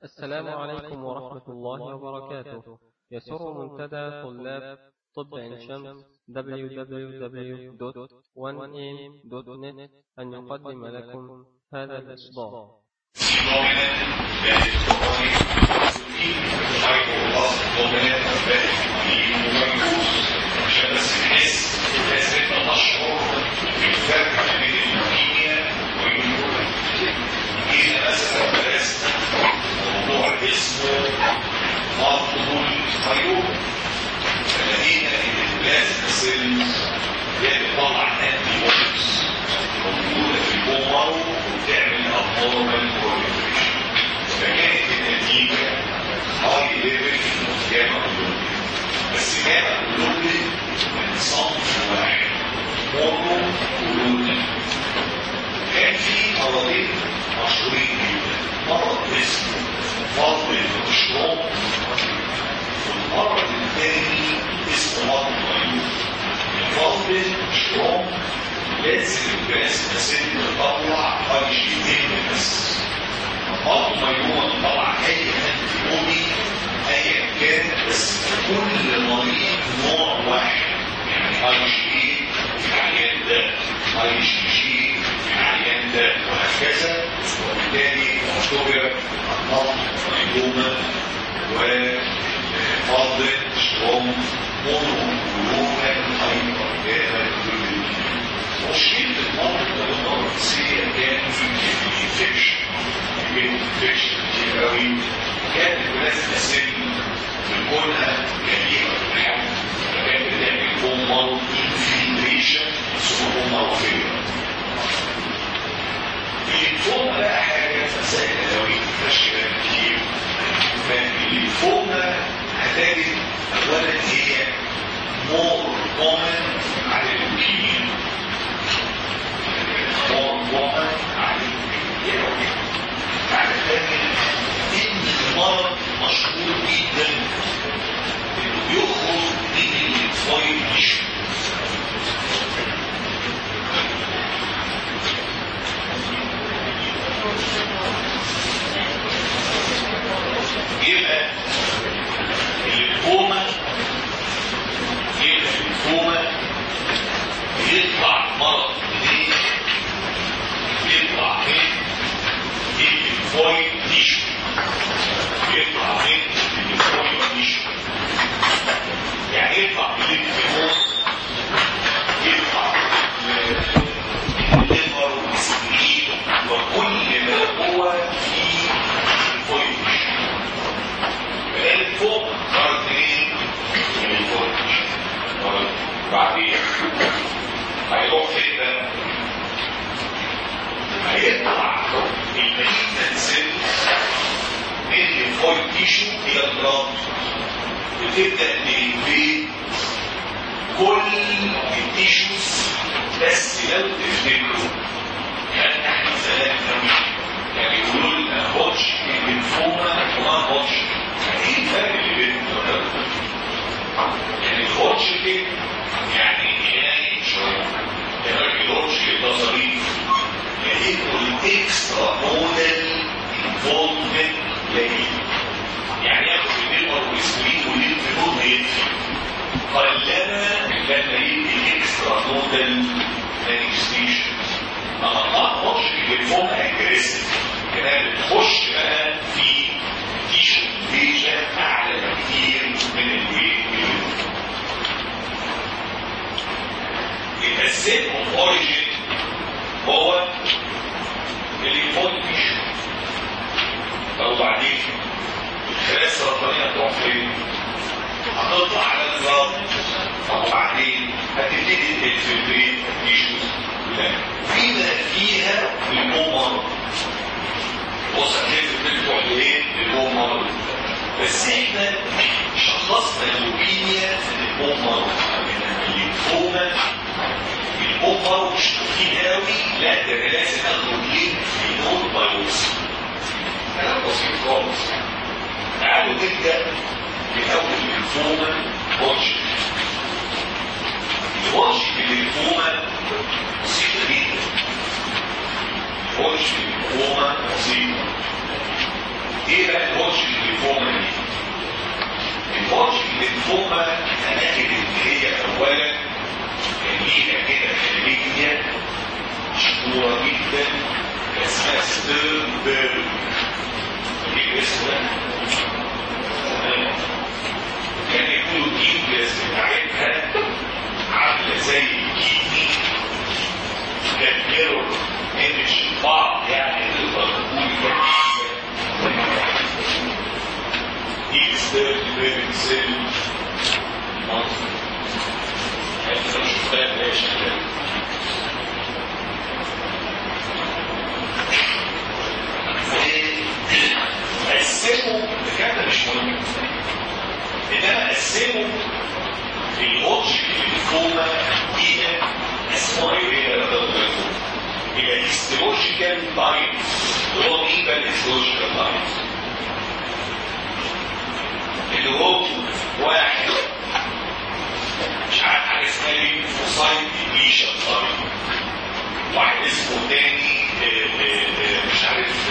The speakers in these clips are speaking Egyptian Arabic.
السلام عليكم ورحمة الله وبركاته يسر منتدى طلاب طب عين شمس www.1am.net أن يقدم لكم هذا الإصدار عشان بس نحس لازم نشعر بالفرق ما بين اللوكيميا والليمفوما. جينا مثلا درسنا موضوع اسمه مالتيبل مايوما. فلقينا ان البلازما سيلز هي بتطلع انتي بوديز موجوده في البومر وبتعمل ابنورمال proliferation. فكانت النتيجه هاي ليفل جاما جلوبين بس جاما جلوبين من صنف واحد مونو جلوبين كان في مرضين مشهورين جدا مرض اسمه فضل المشروم والمرض الثاني اسمه مرض الغيوم فضل المشروم لازم البلازما سيل تطلع اي جي بس برضه مجموعة طبعا أي أنتيبودي أيا كان بس كل مريض نوع واحد يعني أي جي في العيان ده أي جي جي في العيان ده وهكذا وبالتالي اعتبر النظم مجموعة وفضل شروم مونو كورونا هايبر مشكلة المرض ده الرئيسية كان في الانفكشن الانفكشن كتير قوي كانت البلازما سيل بنقولها جميلة في الحمل فكانت بتعمل بومر انفلتريشن اسمه بومر فيلر الليمفوما بقى حاجة مسائل قوي تشكيلات كتير فالليمفوما هتجد أولا هي مور كومن على اللوكيميا مور كومن على اللوكيميا على ثاني ان المرض مشهور جدا انه يخرج من الليمفويد تيشو يبقى الليمفوما يبقى الليمفوما يطلع مرض منين يطلع من الليمفويد تيشو يطلع من الليمفويد تيشو يعني يطلع من الليمفويد يطلع من الليفر والسكرين وكل ما هو في الليمفويد تيشو فقال فوق خرج منين من الليمفويد تيشو وبعدين هيروح فين بقى هيطلع المالينا سيل من الليمفويد تيشو الى البلاد بتبدا تنفيد كل التيشوز بس لو تفتكروا كان احنا زمان قوي يعني يقولوا لنا هوتش الليمفوما وما هوتش ايه الفرق اللي بينهم يعني الهوتش كده يعني يعني شويه يعني الهوتش ده ظريف يبقوا الاكسترا نودل انفولفمنت قليل يعني ياخد الليفر والسكرين والليف نود هيدفي قلما لما يدي اكسترا نودل مانيفستيشن اما ما تخش في الليفون اجريسيف كمان بتخش بقى في تيشو انفيجن اعلى بكتير من الويت يبقى السيل اوف اوريجين هو الليمفويد تيشو طب وبعدين الخلايا السرطانيه هتروح فين؟ هتطلع على الجراد طب وبعدين هتبتدي تنفلتريت التيشو فيما فيها البومر بص هتلاقي بتروح لايه؟ للبومر بس احنا شخصنا اللوكيميا من البومر من الليمفوما البومر مش كتير قوي لا ده انا لازم اخرج ليه في نود بايوس كلام بسيط خالص تعالوا نبدا باول الليمفوما واتش الواتش الليمفوما بسيطه جدا الواتش الليمفوما بسيطه ايه بقى الليمفوما الاماكن اللي هي اولا ليها كده خليه مشهوره جدا اسمها ستيرنبرج دي اسمها كان يقولوا الانجلز بتاعتها عامله زي الكيدني كان ميرور ايمج بعض يعني تقدر تقول دي ستيرنبرج سيل انت مش فاهم ليش قسموا الكلام ده مش مهم انما قسموا اللوجيك للفوما الى اسمها ايه الى هيستولوجيكال تايبس هو مين بقى الهيستولوجيكال تايبس اللي هو واحد مش عارف حاجه اسمها ليمفوسايت ديبليشن تايب واحد اسمه تاني مش عارف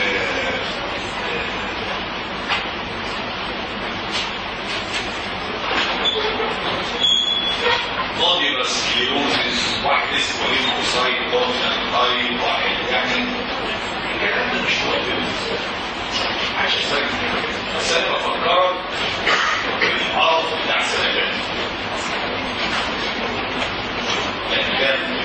نوديولا سكليروزيس واحد اسمه ليمفوسايت دومينانت تايب واحد يعني الكلام ده مش مهم عشان سنة بس انا بفكرك بالارض بتاع سنة كان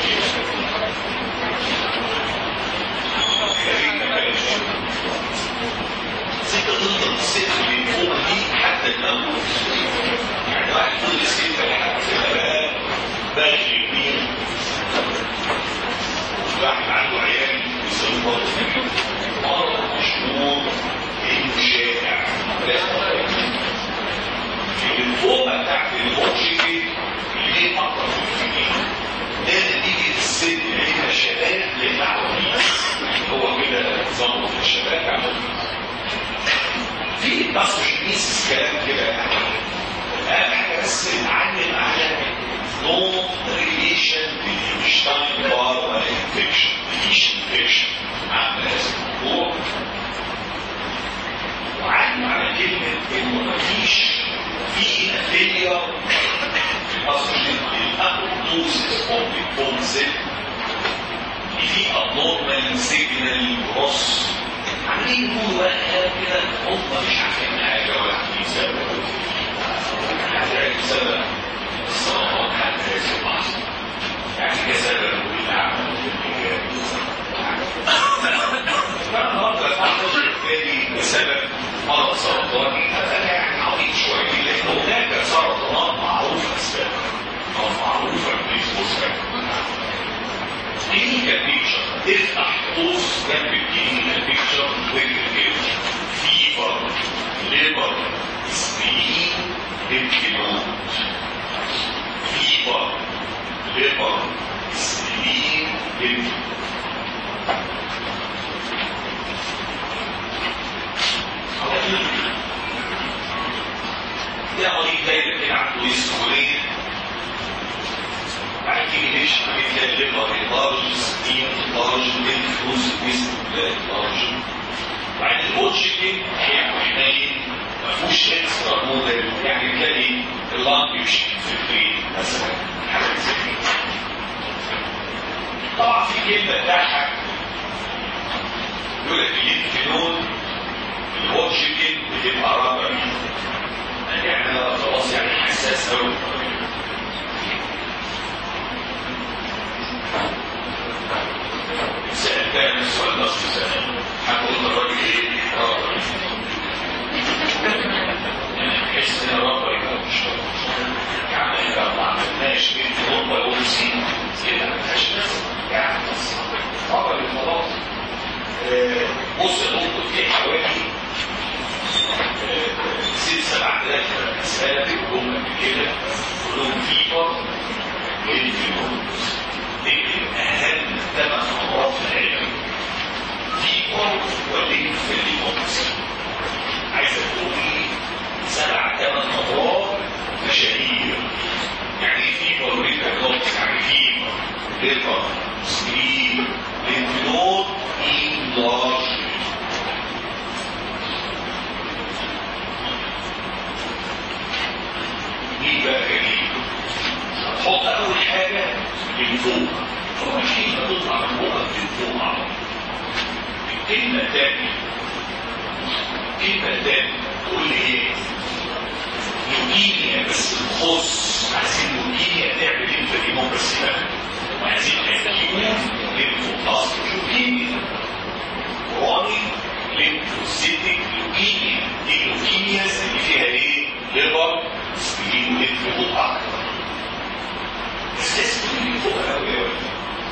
ست تفضل الست اللي فوق دي حتى الأول يعني واحد فضل الست لحد بقى باقي يمين واحد عنده عيال بيسموه مرض مشهور انه شائع في الفومة بتاعت الموشي اللي هي اكتر من الفنين لازم تيجي السن اللي هي شباب للمعلومين هو كده نظام في الشباب عموما في باسوشينيسيس كلام كده اهم حاجه بس نعلم على نو ريليشن بالشتاين بار ولا انفكشن مفيش انفكشن عامل هذا الموضوع وعلم على كلمه انه مفيش في فيلير في الباسوشين الابوتوسيس اوف البون سيل في abnormal سيجنال كروس عاملين يقولوا بقى كده هم مش عارفين حاجه ولا عارفين سبب هتعرف سبب السرطان حتى هذه اللحظه يعني كسبب والعمل فالنهارده الفحص الثاني بسبب مرض سرطاني هذا يعني عظيم شويه لان هناك سرطانات معروفه اسبابها او معروفه بالنسبه كلينيكال بيكتشر تفتح قوس جنب الكلينيكال بيكتشر وتكتب فيبر ليبر سبين انفلود فيبر ليبر سبين انفلود ده مريض دايما كده عنده اسمه بعدين ليش بتلاقي الليفر لارج سكين لارج لينفوز جسم لارج بعد الواتشكين يعني حنين ما فيهوش اكسترا موديل يعني تلاقي اللانج يمشي في الفري مثلا حاجه زي كده طبعا في كلمه تضحك يقول لك اللينفينون الواتشكين بتبقى رابر يعني خلاص يعني حساس قوي سألتها السؤال نصف سنة هقول الراجل ايه؟ رابر تحس ان رابر يبقى مش يعني لو ما عملناش بنت نقطة او سين كده ما فيهاش ناس يعني بس رابر خلاص بص يا دكتور في حوالي ست سبع آلاف مسألة في الجملة كده كلهم فيبر والفيبروز أهم ثمان أمراض في العلم فيبر والليمفليموز عايز تقول لي سبع ثمان أمراض مشاهير يعني ايه فيبر والليمفليموز يعني فيبر ليفر سكرين ليمفنود انلارج للفوق هو كلمة تطلع من بقك للفوق على طول الكلمة الثانية الكلمة الثانية تقول لي ايه؟ لوكيميا بس تخص عايزين لوكيميا تعمل ايه في الديموكراسي بقى وعايزين اكيوم ليمفوبلاست لوكيميا روني ليمفوسيتك لوكيميا دي لوكيميا اللي فيها ايه؟ ليبر سبلين ليمفوبلاست اكتر بس لازم تكون فوق قوي يا ولد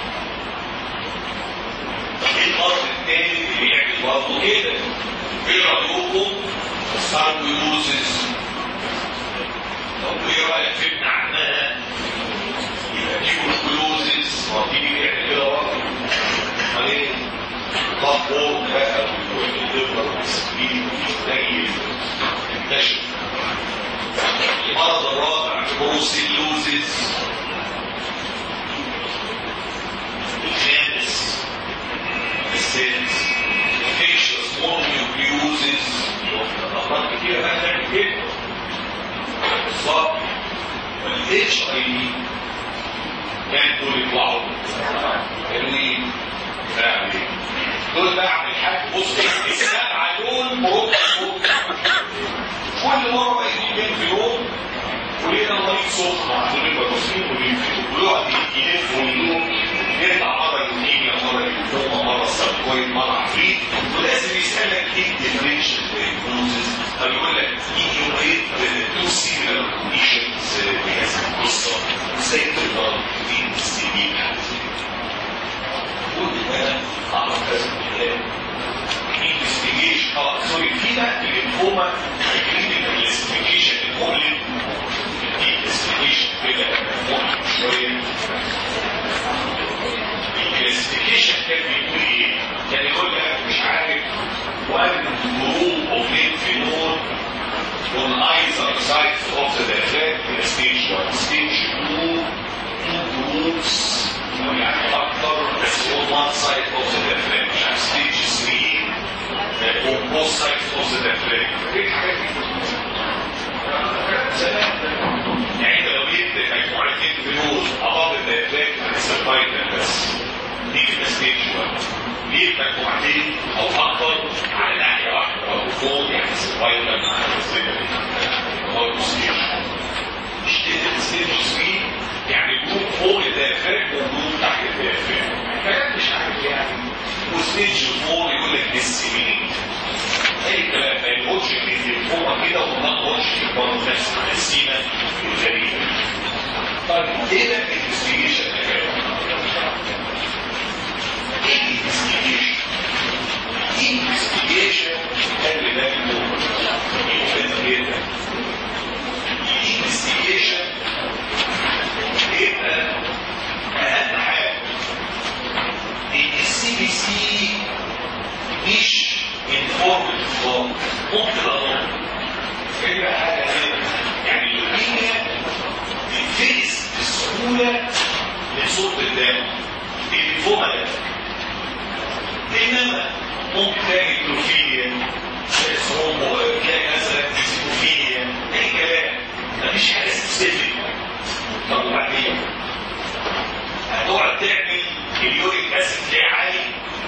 ايه الارض الثاني اللي بيعمل برضه كده ايه رايكم ساركويدوزيس طب ايه رايك في ابن عمها يبقى تيبوكلوزيس وتيجي بيعمل كده برضه امال ايه طبور بقى والليبر والسكرين والتغيير انتشر المرض الرابع بروسيلوزيس الخامس السادس infectious mononucleosis أمراض كتيرة بقى تعمل كده بالظبط والاتش اي في كان دول يطلعوا حلوين فاهم دول بقى عم الحاج بص السبعة دول مربع كل مرة يجي في يوم ولينا مريض سخن عندنا البروسين ويقعد يلف ويلوم يطلع مرة يومية مرة يومية مرة سبكويد مرة عفريت ولازم يسألك ايه الديفرنشال دايجنوزز او يقول لك ايه مريض تو سيميلر كونديشنز بهذه القصة ازاي تقدر تستجيب كل ده على كذا كلام انفستيجيشن اه سوري في بقى الليمفوما الكلينيكال كلاسيفيكيشن المؤلم دي كلاسيفيكيشن كده مؤلم شويه الكلاسيفيكيشن كان بيقول ايه؟ كان يقول لك مش عارف one group of lymph node on either side of the diaphragm stage 1 stage 2 two groups أو يعني اكتر بس on one side of the diaphragm مش عارف stage 3 on both sides of the diaphragm ايه الحاجات دي؟ يعني انت لو جبت مجموعتين فلوس above the diaphragm السيرفايكل بس دي كده ستيج 1 ليه مجموعتين او اكتر على ناحيه واحده او فوق يعني السيرفايكل مع السيرفايكل هو ستيج مش كده ستيج 3 يعني جروب فوق الديافرام وجروب تحت الديافرام كلام مش عارف يعني وستيج 4 يقول لك ديسيمينيت اي كلام ما يقولش ان الفوق كده وما نقولش في برضه نفس التقسيمه الغريبه طيب ايه ده الانفستيجيشن يا جماعه؟ ايه الانفستيجيشن؟ الانفستيجيشن خلي بالك مهم جدا الانفستيجيشن يبقى اهم حاجه ان السي بي سي مش انفورمد فورم ممكن اقول فكره حاجه يعني اللوكيميا بتفقس بسهوله من صوت الدم بالفوما ده انما ممكن تلاقي بروفيليا تلاقي مثلا سيكوفيليا اي كلام مفيش حاجه سبيسيفيك طب وبعدين هتقعد تعمل اليوريك اسيد تلاقيه عالي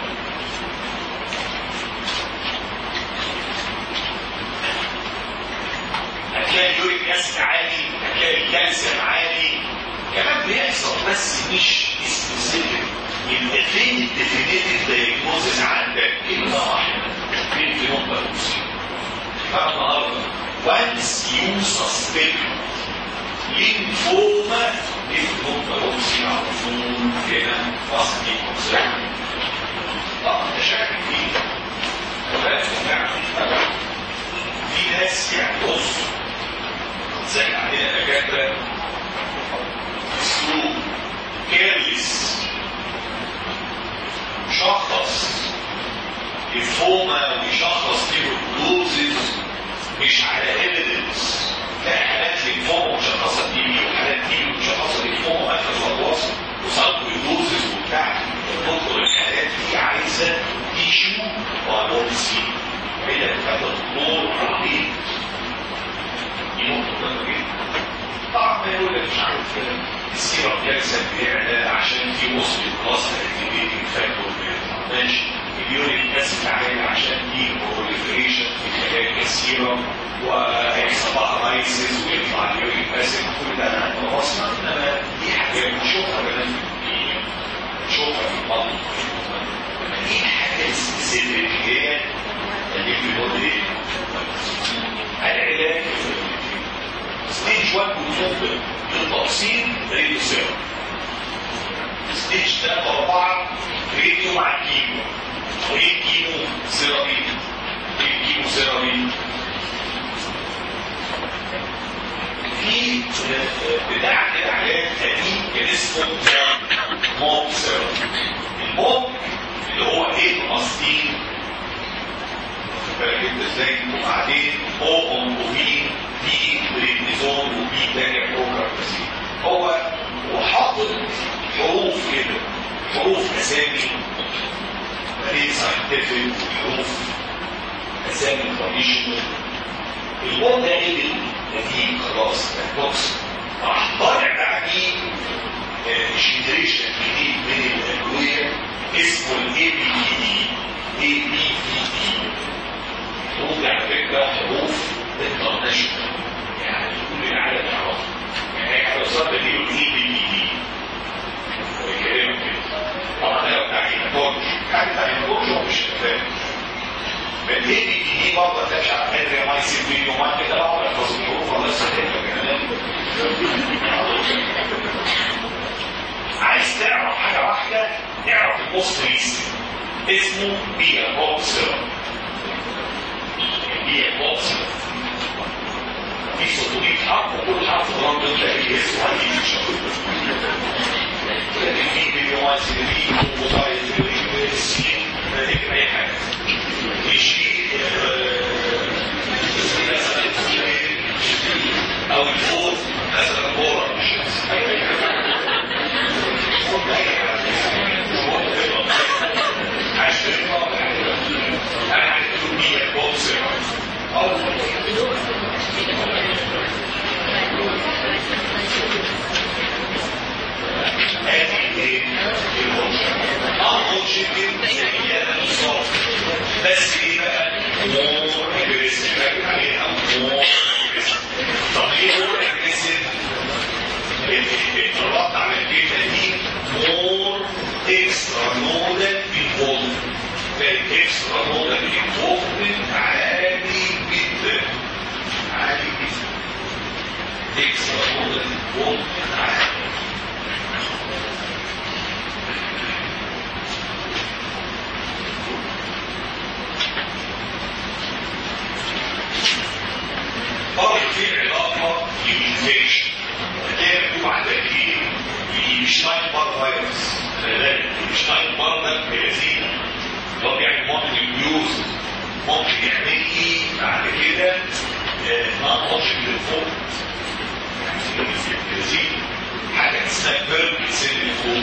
هتلاقي اليوريك اسيد عالي هتلاقي الكالسيوم عالي كمان بيحصل بس مش سبيسيفيك يبقى فين الديفينيتيف دايجنوزز عندك كلمه واحده فين في نقطه فالنهارده once you suspect لينفوما لينفوما روسي على طول هنا وسط الكونسيرن طبعا انت شايف فيه ولا فعلا في ناس يعني بص زي عندنا دكاتره اسلوب كيرلس شخص لينفوما ويشخص تيبروكلوزز مش على ايفيدنس لا حالات لينفوما مشخصه تي بي وحالات تي بي مشخصه لينفوما مركز وراثي وساركويدوزز وبتاع الدكتور الحالات دي عايزه تيشو وانورسي هي هذا الدكتور رهيب دي نقطه مهمه جدا طبعا ما يقول لك مش عارف السيرم كالسيوم بيعلى عشان سيرم وهيحصل بقى رايسز ويطلع اليوريك اسيد كل ده انا وصلنا انما دي حاجه بنشوفها كمان بنشوفها في البطن دي حاجه سبيسيفيك هي اللي في البودي العلاج ستيج 1 وتوب للتقسيم ريديو سيرم ستيج 3 و4 ريديو مع الكيمو وايه كيمو سيرابي ايه كيمو سيرابي في بتاع كده علاج قديم كان اسمه موب سيرابي الموب اللي هو ايه قصدين بالك انت ازاي وبعدين او اونكوفين في بريدنيزون وفي تاني بروكاربسين هو وحاطط حروف كده حروف اسامي فريق ساينتفك حروف اسامي تراديشنال الموت ده قبل قديم خلاص توكس راح طالع بعديه جنريشن جديد من الادويه اسمه الاي بي دي اي بي دي حروف على فكره حروف انترناشونال يعني كل العالم يعرفها يعني احنا وصلنا دي الاي بي دي ويكلمك كده طبعا لو بتاع الكورج حد بتاع الكورج هو مش فاهم فالاي بي دي برضه ده مش عارف ادري ما يصير فيديو ما كده بقى يحفظ الحروف ولا عايز تعرف حاجه واحده اعرف البوست ريسك اسمه بيا بوكسر بيا بوكسر في 600 حرف وكل حرف رمز تلاقي اسمه لكن في فيديوهات في موبايل في السين تكتب اي حاجه في شيء او الفور مثلا كوره انا عندي مية بوكسر بس ايه بقى مور اجريسيف عليها مور طب ايه مور اجريسيف الرد على الكلمه دي مور اكسترا نودال انفولد الاكسترا نودال انفولد عالي جدا عالي جدا اكسترا نودال انفولد عالي برضه في علاقه بالانفكشن هتلاقي مكتوب عندك ايه؟ الشتاين بار فيروس خلي بالك الشتاين بار ده بيزيد هو بيعمل ممكن يوز ممكن يعمل ايه بعد كده نون اوبشن للفوق يعني بيزيد حاجه اسمها بيرم سن الفوق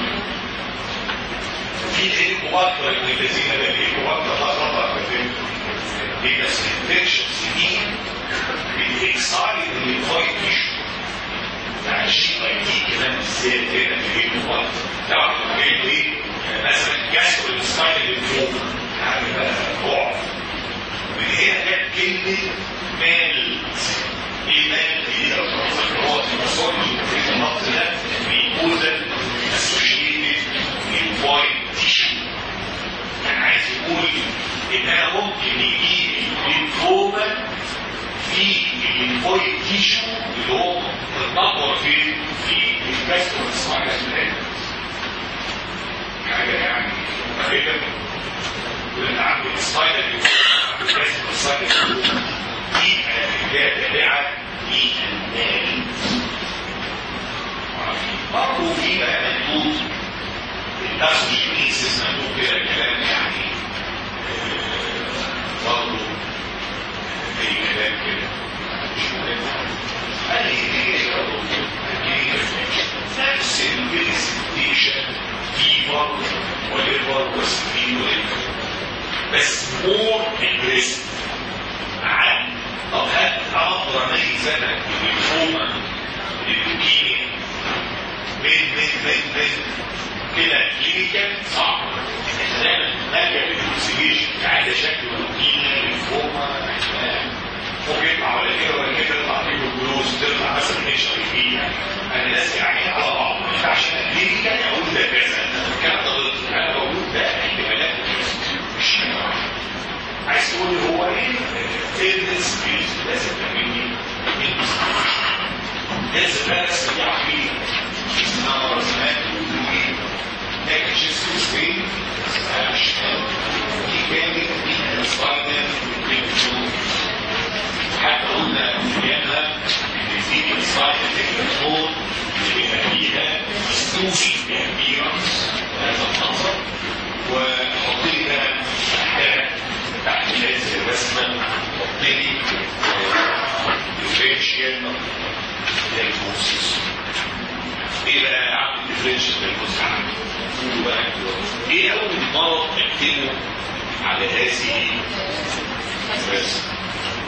في هيليكوباكتر ابن الذين ده الهيليكوباكتر ده خطر بيبقى انفكشنز دي بتكسايد الليمفويد تيشو يعني الشيء دي كمان بالذات هنا في الهيليكوباكتر تعرف ايه ايه مثلا جاسترو السباين اللي فوق يعني بقى رعب من هنا جت كلمه مال ايه مال دي لو هو المصور في النقط ده بيقول اسوشيتد ليمفويد تيشو يعني عايز يقول ان انا ممكن يجي ليمفوما في الليمفويد تيشو اللي هو متنطور في في الكاستر الصغير حاجه يعني كده واللي عنده السلايدر الكاستر الصغير دي حاجه تابعه للمال برضه في بقى مكتوب الاسوشيتيسيس مكتوب كده كلام يعني برضه في كلام كده مش مهم قال لي دي نفس البرزنتيشن فيفر وليفر وسبين وليفر بس مور اجريسيف عن طب هل اقدر اميز انا الليمفوما الليوكيميا من من من من كده كلينيكال صعب دايما نرجع للانفستيجيشن عايز شكل الليوكيميا الليمفوما يعني لازم يعني على بعض ما ينفعش ليه كان اقول ده كذا الكلام ده غلط انا بقول ده احتمالات مش عايز تقول هو ايه فيرنس بيز لازم تعملني لازم بقى اسمي عقلي اسمها مرة زمان بيقولوا ايه لكن جسم سبين مش دي كانت دي السبايدر حتى قلنا ايامها ان في السبايدر تكنترول اللي بيبقى فيها ستوشي كبيرة هذا المنظر وحط لي بقى تحتها تحت هذه الرسمة حط لي ديفرنشيال دايجنوستس ايه بقى عامل ديفرنشيال دايجنوستس قولوا بقى ايه اول مرض اكتبه على هذه الرسمة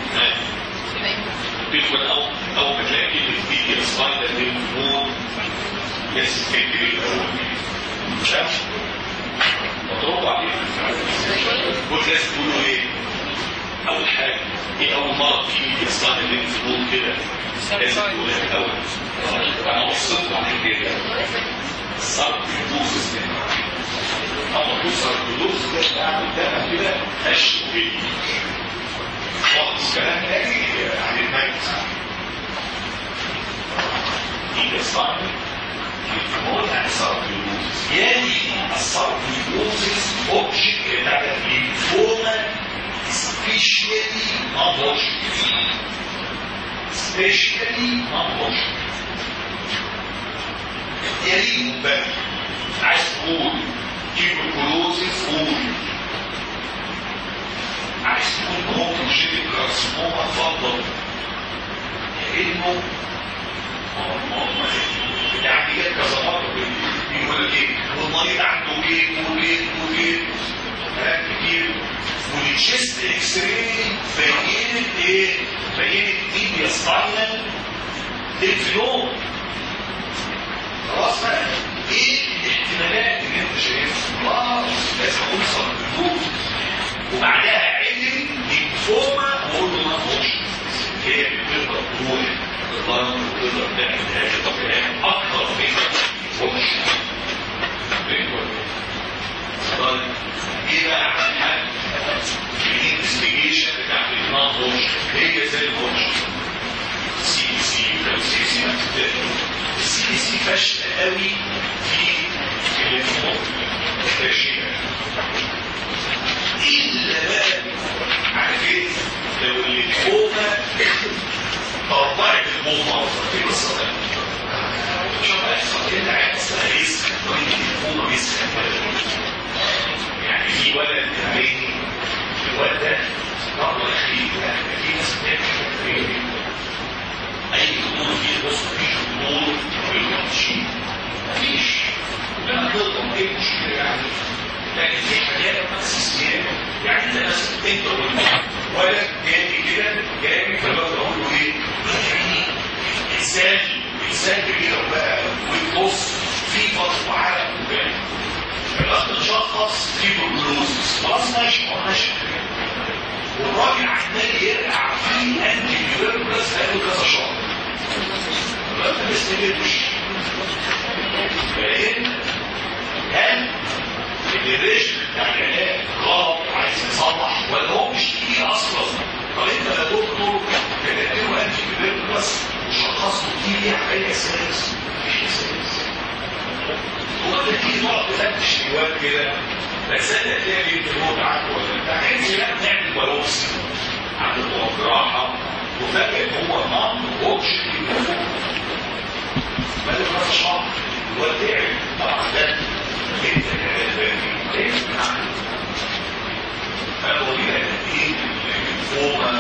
تدخل او او ما تلاقي كلمه فيديو سلايدر للنور لازم تكتب الاول مش عارف مضروب عليه قلت لازم تقولوا ايه اول حاجه ايه اول مره في فيديو سلايدر للنور كده لازم تقولها الاول انا وصلت على كده صار الدوز اما توصل الدوز ده تعمل ده كده ماشي فيديو خالص كلام تاني عن الميت إذا صار يقول عن الساركيوزيس يعني الساركيوزيس اوبجكت بتاع الليمفوما سبيشالي نون سبيشالي نون يليه بقى عايز تقول تيبركلوزيس قول عايز تقول ممكن شيء كارسينوما اتفضل لانه يعني جت كذا مره بيقول لك ايه والمريض عنده جيب وجيب وجيب كلام كتير والتشيست اكس راي بينت ايه؟ بينت تيبيا سباينال للفلوم خلاص بقى ايه الاحتمالات اللي انت شايفها؟ خلاص لازم اوصل للفلوم وبعدها علم لينفوما واقول له ما تخش هي بتقدر تروح تقدر تقدر تعمل هذا طب اكثر من تخش طيب ايه بقى عن حد الانفستيجيشن بتاعت النار تخش هي زي الخش سي بي سي لو سي بي سي ما السي بي سي فاشله قوي في اللينفوما فاشله إلا بقى عارفين لو الليمفوما طبعت الموضوع في قصة ده شوف هيحصل كده هيحصل هيسخن طريق الليمفوما بيسخن يعني في ولد عيني الولد ده مرة أخير في ناس بتعمل أي دكتور فيه بص مفيش دكتور بالوحشين مفيش لا تقدر ايه مشكلة يعني لكن في حاجات اساسيات يعني انت بس انت ولا جاي كده جاي فبقى اقول له ايه يعني انسان انسان كده بقى ويبص في فتره وعرق وبتاع فالاخ تشخص في بروجلوزس خلاص ماشي ما ماشي والراجل عمال يرجع فيه انتي بيوربلس بقاله كذا شهر ما بنستمرش فاهم هل الريش بتاع العلاج غلط عايز يصلح ولا هو مش تقيل اصلا طب انت يا دكتور تكتبه انتي بيوربلس وشخصته دي على اي اساس مفيش اساس هو انت تيجي تقعد تفتش جواب كده بس انت تلاقي الجنود عنده ولا بتاع عايز لا تعمل بايوبسي عنده جراحه وفاكر ان هو نون اوبشن بقى له شهر هو تعب طبعا ده انت فهو دي ايه الفوما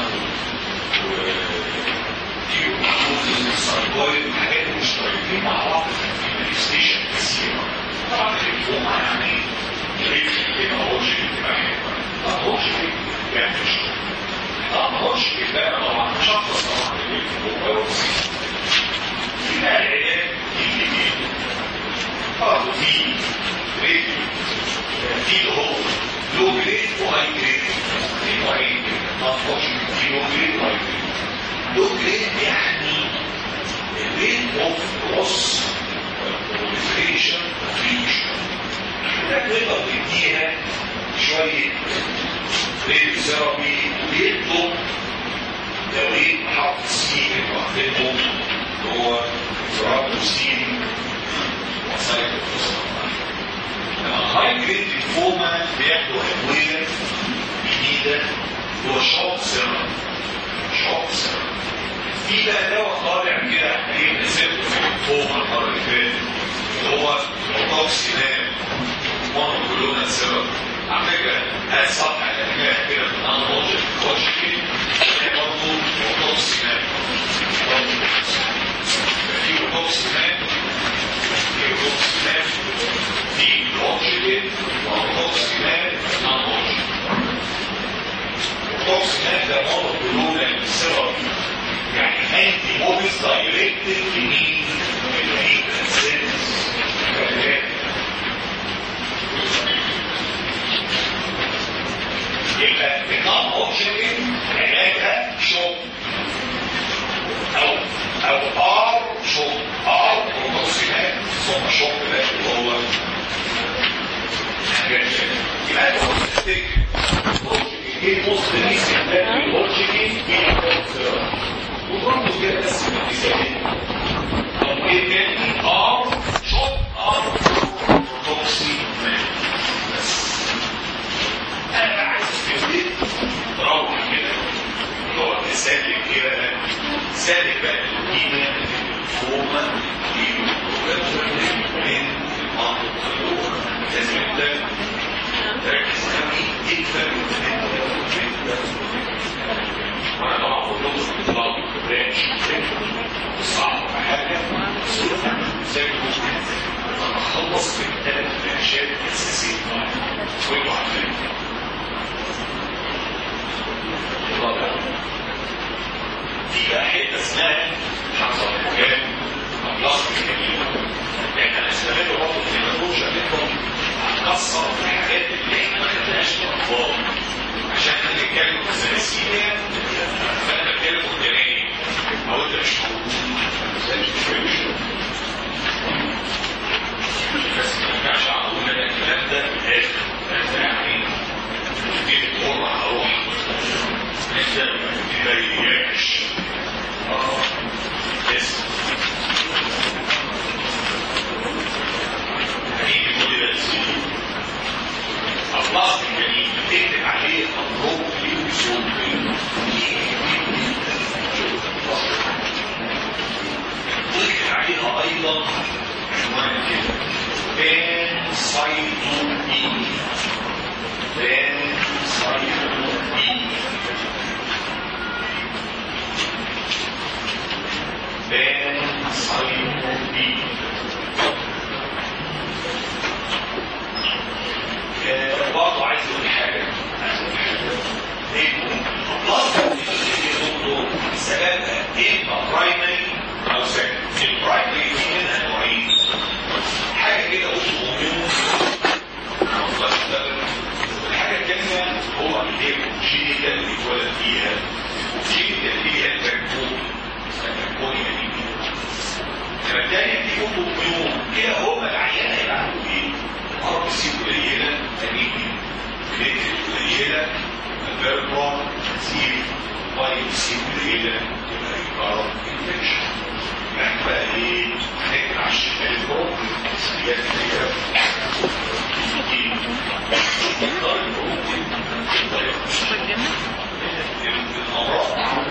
والساركويد والحاجات مش طريقين مع بعض في البلاي ستيشن كثيرة طبعا الفوما يعني يريد كده هو شيء تبقى حلوة طب هو شيء يعني مش طب هو شيء بقى طبعا مشخص طبعا الفوما في بقى العلاج الجديد برضه في ريت في هو لو جريد وهاي جريد في نوعين ما تخش في لو جريد وهاي جريد لو جريد يعني rate of cross proliferation future ده تقدر تديها شوية ريد ثيرابي ويكتب لو ايه حط سين واخدته اللي هو ترابوسين وسائل التصرف لما الهاي جريد ليمفوما بياخدوا ادويه جديده اللي هو شوك سيرم شوك سيرم في بقى دواء طالع كده ايه نزلته في الليمفوما المره اللي فاتت اللي هو روكسينام مونوكلونال سيرم على فكره هذه صفحه الانواع كده من انالوجيك كوتشكين هي برضه روكسينام في روكسينام في روكسينام في روكسينام وروكسينام انالوجيك روكسينام ده مونوكلونال سيرم يعني انتي بوديز دايركتد لمين؟ الهيدرال سيلز يبقى نظام اوبجكت علاجها شوك او او ار شوك ار بروتوكسينات ثم شوك ده اللي هو حاجات يبقى انت تفتكر ايه نص ريسك ده الاوبجكت وبرضه كده بس بالمثال طب ايه تاني ار شوك ار بروتوكسينات بس انا عايز في البيت روح كده تقعد تسالك كده سالك بقى القيمه الفومه من المنطق لازم انت تركز قوي جدا جدا وانا طبعا بقول لكم اطلاق برانش صعب حاجه زي ما اخلص بالثلاث برانشات الاساسيه كله عارفين في بقى حته اسمها حصل مكان خلصت الجميل احنا هنستمر برضه في النقوش عندكم هنكسر الحاجات اللي احنا ما خدناش في الاطفال عشان احنا بنتكلم في الثلاثينية فانا بتكلم قدامي او انت مش بس ما ينفعش اقول انا الكلام ده في الاخر يعني دي بتمر هروح انت ما تضايقش اه بس هنيجي كل ده السنين خلصت الجنين تكتب عليه مبروك ليوسف تكتب عليها ايضا عنوان كده بان سايتوبينيا بان سايتوبينيا بان سايتوبينيا برضه عايز اقول حاجه عايز اقول حاجه ايه الاصل دكتور سببها اما برايمري او سكندري البرايمري في منها نوعين حاجه كده اوتو اميون الحاجه الثانيه هو الجينيكال اللي اتولد فيها والجينيكال اللي هي البكتيريا البكتيريا فبالتالي دي اوتو اميون كده هما العيان هيبقى عنده ايه؟ ار سي قليله انيميا بليتلت قليله الفيربرا كتير واي سي قليله يبقى يقرر انفكشن يعني بقى ايه هنكتب على الشمال البروك سريات كتير الامراض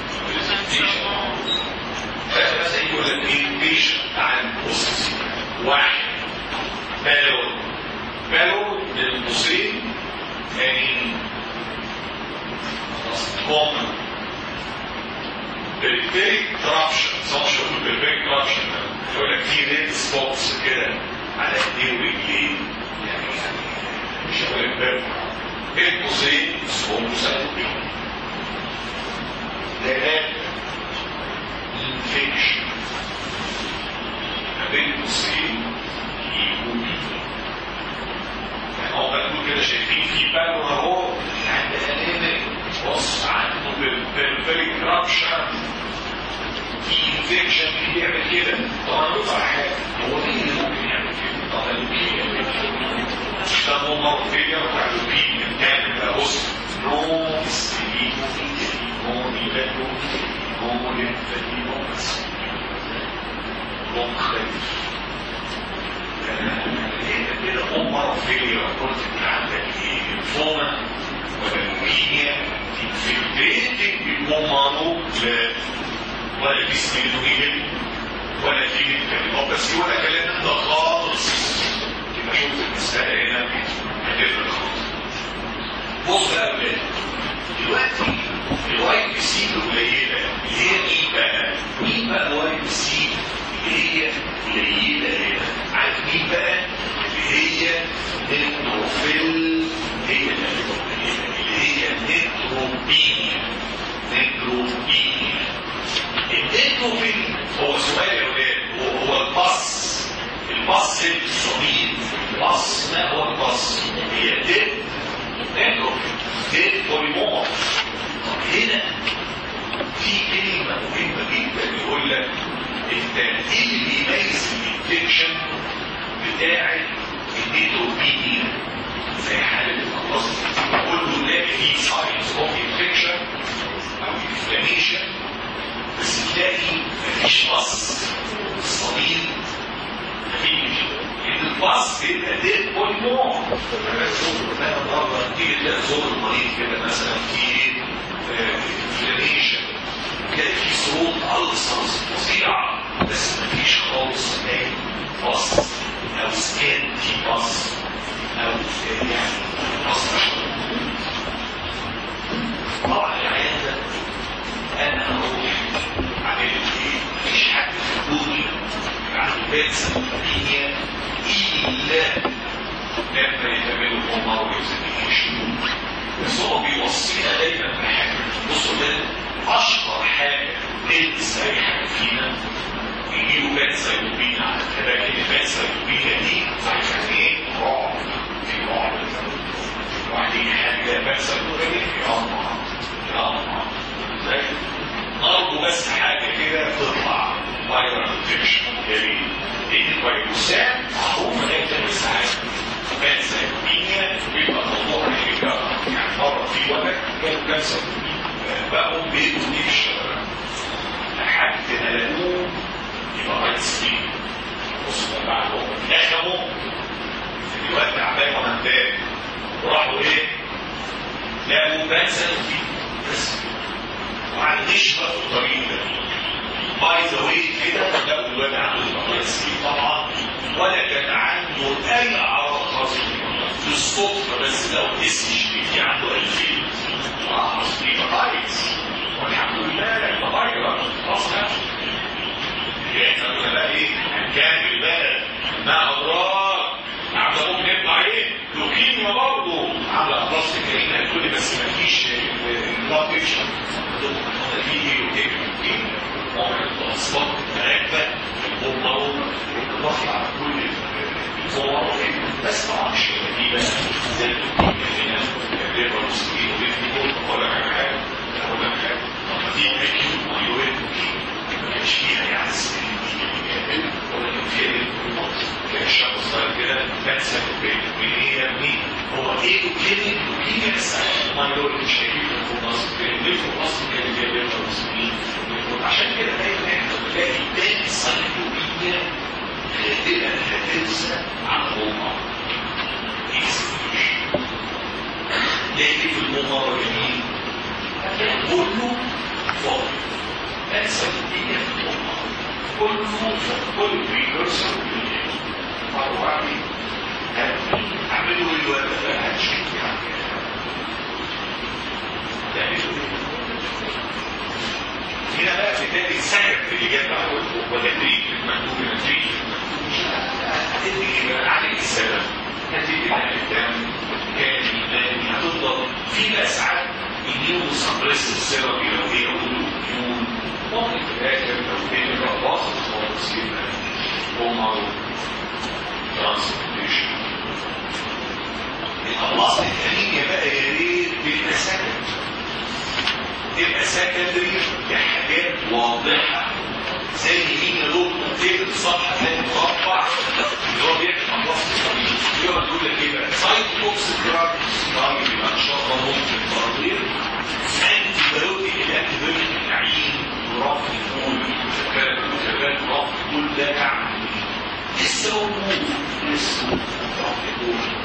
بس يقول لك ايه بيشنت عن بص واحد بالون بالون للمصريين يعني كومن بالبيريك كرابشن صوش بالبيريك كرابشن يقول لك في ريد سبوتس كده على ايديه ورجليه يعني مش هقول لك بالون بين قوسين اسمهم مساعدين ده انفكشن ما بين قوسين يقول هو بنقول كده شايفين في بالون اهو عند انيميك بص عنده بالبريك كرابشن في انفكشن بيعمل كده طب انا بقول على حاجه هو مين اللي ممكن يعمل كده؟ طب اللوكيميا ده هو مرضيه بتاع اللوكيميا بتعمل بقى بص نو استيمينو نو ميلانو نو لينفادينو بس مختلف كده هم مرضيه قلت عندك ايه؟ لينفوما ولا لوكيميا انفلتريتنج بالمومانو لا ولا بيسمينويل ولا في بس ولا كلام ده خالص كده شوف المسألة هنا هتفرق خالص بص بقى يا دلوقتي الواي بي سي القليلة اللي هي مين بقى؟ مين بقى الواي بي سي اللي هي قليلة هنا؟ عارف مين بقى؟ اللي هي نيتروفيل هي اللي هي نيتروبينيا نيتروبينيا النيتروفيل هو سؤال يا ولاد هو, هو البص البص الصغير البص ما هو البص هي ديت نيتروفيل ديت بوليمور طب هنا في كلمة مهمة جدا يقول لك انت ايه اللي بيميز الانفكشن بتاع النيتروبينيا زي حالة الخلاص كله نلاقي فيه ساينس اوف انفكشن او انفلاميشن بس تلاقي مفيش بص صليل مفيش البص بيبقى ديت بوليمور انا بزور بقى مره تيجي تلاقي زور المريض كده مثلا في انفلاميشن تلاقي في صوت السرز فظيعه بس مفيش خالص تلاقي بص او سكان في بص او يعني بص طبعا العيان ده انا هروح عامل ايه مفيش حد في الدنيا عنده بيتزا دنيا الا لما يتعملوا هما ويزنيشن بس هو بيوصينا دايما بحاجه بصوا ده اشهر حاجه تلبس اي حاجه فينا يجيبوا بيتزا يوبينا على الكباكي البيتزا يوبينا دي عشان ايه رعب في رعب وبعدين حاجه بيتزا يوبينا يا الله يا الله أرجو بس حاجة كده تطلع فايرال انفكشن جميل لأن الفيروسات معروفة إن هي بتعمل ساعات كانسر كيمياء بيبقى الموضوع هيبقى يعني مرة في ولد جاله كانسر بقوا بيته دي في الشوارع لحد ما لقوه يبقى رايت سكين بصوا بعد لقوا دلوقتي تعبان وهمدان وراحوا ايه؟ لقوا كانسر بس معلش بقى الطريق ده باي ذا واي كده لقوا الواد عنده البطاطسي طبعا ولا كان عنده اي اعراض خاصه بالصدفه بس لو اس في عنده 2000 اه دي بطاطس والحمد لله البطاطس اصلا احنا كنا بقى ايه هنكمل بقى مع اضرار عامله ممكن يطلع ايه لوكيميا برضه عامله اخلاص كريمه تقول بس ما فيش بلاد فيكشن في ايه وكده ممكن الاصوات راكبه ومضروب وضغط على كل الصور بس طبعا مش دي بقى زي اللوكيميا هنا ليبر وسكين وليفت ولا حاجه ولا حاجه دي اكيد مايويد ما كانش فيها يعني سنين ولا كان فيها كان الشاب صغير كده بنسى بين ايه مين هو ايه لوكيميا لوكيميا بس مايويد مش هيجيب في مصر ليه في مصر كان جايب لنا مسلمين عشان كده دايما احنا بنلاقي تاني صيدليه غالبا هتنسى عن الامه ليه في الممر جميل كله فاضي انسى الدنيا في الامه كله كل بريكورسر مروا عامل اعملوا الوقت ده هتشوف يعني هنا بقى بالتالي السكن اللي جاب ولا تريد المكتوب من تريد هتدي عليك السبب هتدي بقى الدم كان ينامي هتفضل في بقى ساعات النيو سبريسيف سيرابي لو هي يقولوا ممكن في الاخر لو كان الرقاص خالص يبقى هما ترانسبورتيشن الخلاص الانيميا بقى يا ريت تبقى سكن تبقى سكندري بحاجات واضحة زي اللي هو بيعمل امراض الطبيب يقعد يقول لك ايه بقى سايد توكسيك دراج راجل يبقى ان شاء الله ممكن مرضين انتي بايوتيك الانتيبيوتيك العين ورفع الكول وثبات وثبات رفع كل ده يعني لسه موجود لسه رفع الكول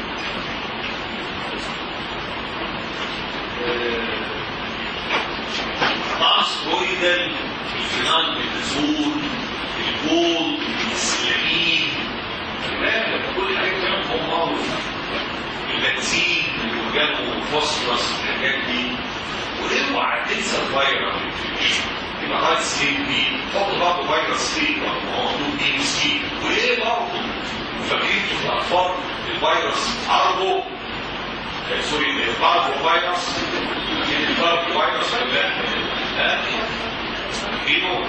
ناسترويدال الفينال بالنزول البول السلامين لا كل حاجه كمان هم البنزين الاورجانو فوسفورس الحاجات دي واوعى تنسى الفيروس يبقى هاي سليم بي حط برضه فيروس سليم موجود بي وسي وايه برضه فاكرين في الاطفال الفيروس اربو سوري الباربو فيروس الباربو فيروس ولا لا فينو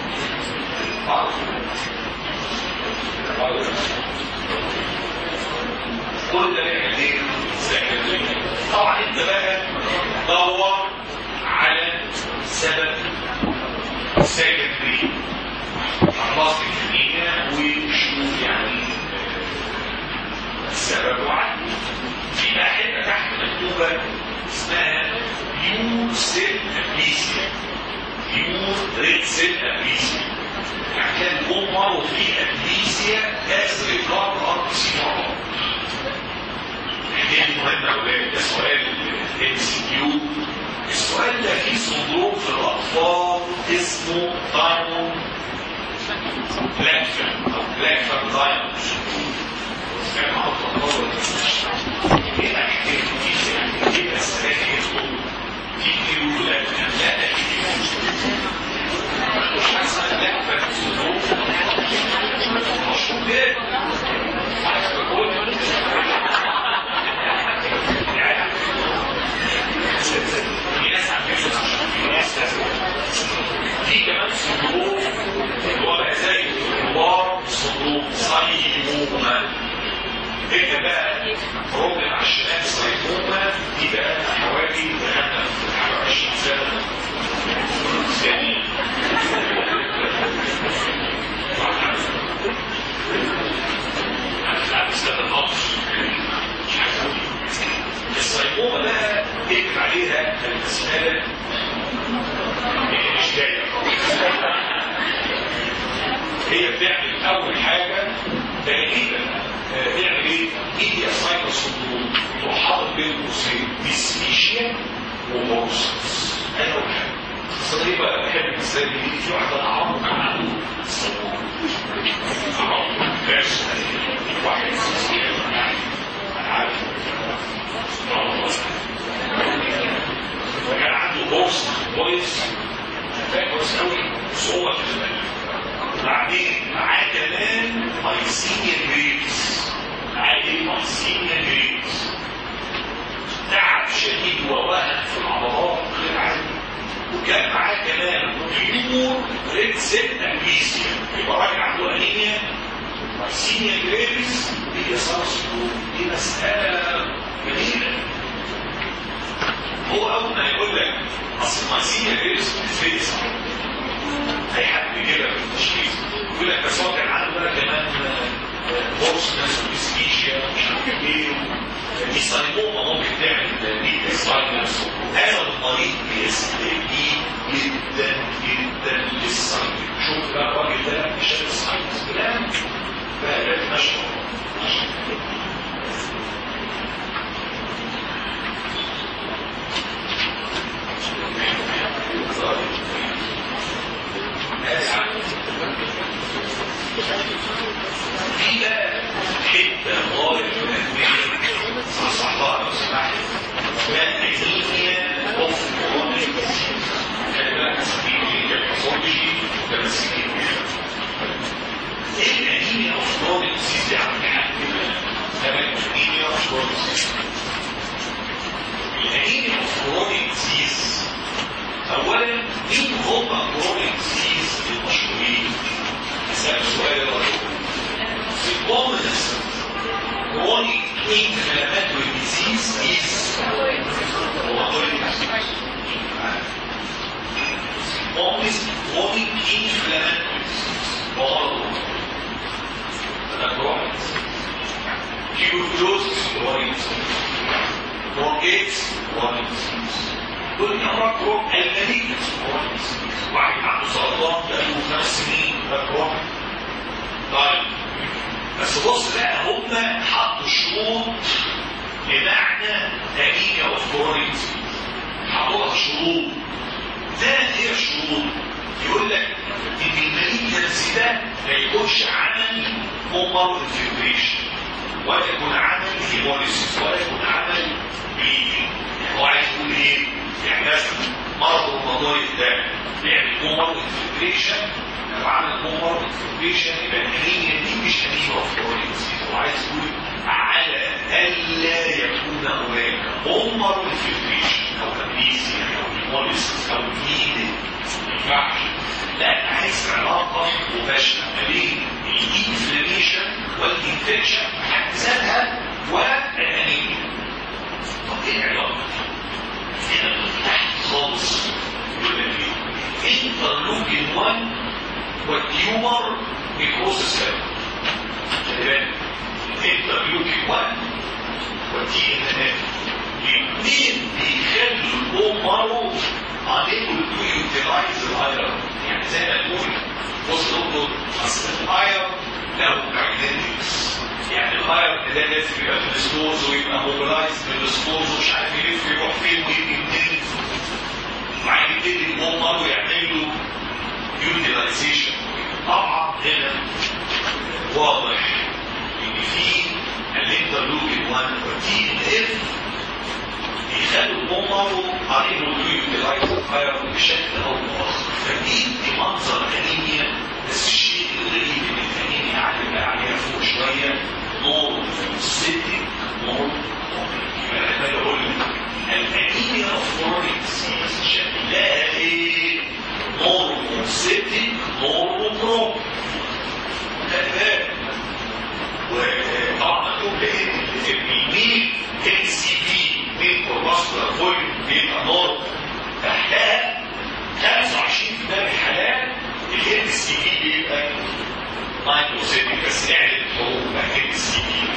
كل ده نعمل ايه؟ طبعا انت بقى دور على سبب سكندري خلاص الكلينيا وشوف يعني السبب وعنه في بقى حته تحت مكتوبه اسمها بيور سيل ابليسيا بيور ريد سيل ابليسيا يعني كان جمر وفي ابليسيا از ريكارد ار سي ار دي مهمه اولاد ده سؤال ام سي كيو السؤال ده فيه سندروم في الاطفال اسمه دايمون بلاكفر او بلاكفر دايمون كان محط الطور ايه احكي في ايه اسئله يدخل في كيلو لا لا مش حاسه بلاكفر سندروم مشهور ليه؟ عارف بقول في ناس عارفين في ناس في كمان صندوق اللي هو بقى زي الكبار صندوق صيمومة ايه بقى بروبلم على الشمال صيمومة دي بقى حوالي دخلنا في حاجة 20 سنة يعني الصيمومة بقى اكتب عليها المسألة مش جاية هي بتعمل أول حاجة تقريبا تعمل ايه؟ ايديا سايكوس وحاطط بين قوسين ديسبيشيا ومورسس أول حاجة صديق بقى بحب المثال دي في واحدة أعرف عنه الصيمومة أعرف بس واحد أنا عارف وكان عنده بوست كويس فاهم كويس قوي صعوبه في المال بعدين معاه كمان مايسينيا جريبس معاه ايه مايسينيا جريبس تعب شديد ووهن في العضلات غير عادي وكان معاه كمان بيور ريد سيل امبيسيا يبقى راجل عنده انيميا مايسينيا جريبس هي صارت دي مساله جميله هو اول ما يقول لك اصل مايسينيا جريبس بالنسبه لي صعب اي حد كده في التشخيص يقول لك بس هو كان عنده بقى كمان بورسنس وديسبيشيا مش عارف ايه دي صيمومه ممكن تعمل دي ساينس هذا المريض بيستجيب جدا جدا للساينس شوف بقى الراجل ده مش الساينس بلان فلازم اشرح في بقى حته غايه في الاهميه صحصحها لو سمحت اسمها انيميا اوف كرونيك خلي بالك مسكين ما بيحصلش ده مسكين ايه الانيميا اوف كرونيك ديزيز يا عم الحاج تمام انيميا اوف كرونيك ديزيز الانيميا اوف كرونيك ديزيز اولا مين هم كرونيك ديزيز المشهورين اسال سؤال الرجل the commonest chronic inflammatory disease is rheumatoid arthritis. Commonest chronic inflammatory disease. ده كرونيك تيوبروسس كرونيك برونكيتس كرونيك دول امراض كرونيك المالية كرونيك واحد عنده سرطان بقاله خمس سنين ده كرونيك طيب بس بص بقى هم حطوا شروط بمعنى تأمين اوف كرونيك حطوا لها شروط ده هي الشروط يقول لك ان المالينس ده ما يكونش عمل اومر انفلتريشن ولا يكون عمل هيموليسيس ولا يكون عمل بليدنج يعني هو عايز يقول ايه؟ يعني مثلا مرض الرمضان ده بيعمل اومر انفلتريشن لو عمل اومر انفلتريشن يبقى الانيميا دي مش انيميا اوف هو عايز يقول على الا يكون هناك اومر انفلتريشن او امنيسيا او هيموليسيس او بليدنج ما ينفعش لا عايز علاقه مباشره ما بين الانفلاميشن والانفكشن حد ذاتها والانيميا طب ايه العلاقه؟ هنا تحت خالص يقول لك ايه؟ انترلوكين 1 والتيومر بيكروس سيل خلي بالك انترلوكين 1 والتي ان ان الاثنين بيخلوا الاومارو unable to utilize الايرون يعني زي ما تقول بص دكتور اصل الايرون له كاينetics يعني الايرون ده لازم يبقى في الستورز ويبقى موبلايز من الستورز ومش عارف يلف يروح فين ويجي منين وبعدين يبتدي الاومارو يعمل له يوتيلايزيشن طبعا هنا واضح ان في الانترلوكين 1 والتي ان اف بيخلوا الأمر قريبوا يوتيلايز الفاير بشكل أو بآخر فدي دي منظر أنيميا بس الشيء الغريب إن الأنيميا على عليها فوق شوية نور سيتي نور يبقى أنا بقول الأنيميا أوف كرونيك ديزيز شكلها إيه؟ نور سيتي نور كرونيك خلي بالك وطبعا مكتوب الميل ان سي بي من كورباسكولار فوليوم بيبقى نور تحتها 25% من الحالات الان سي بي بيبقى مايكروسيتيك بس نعرف هو ان سي بي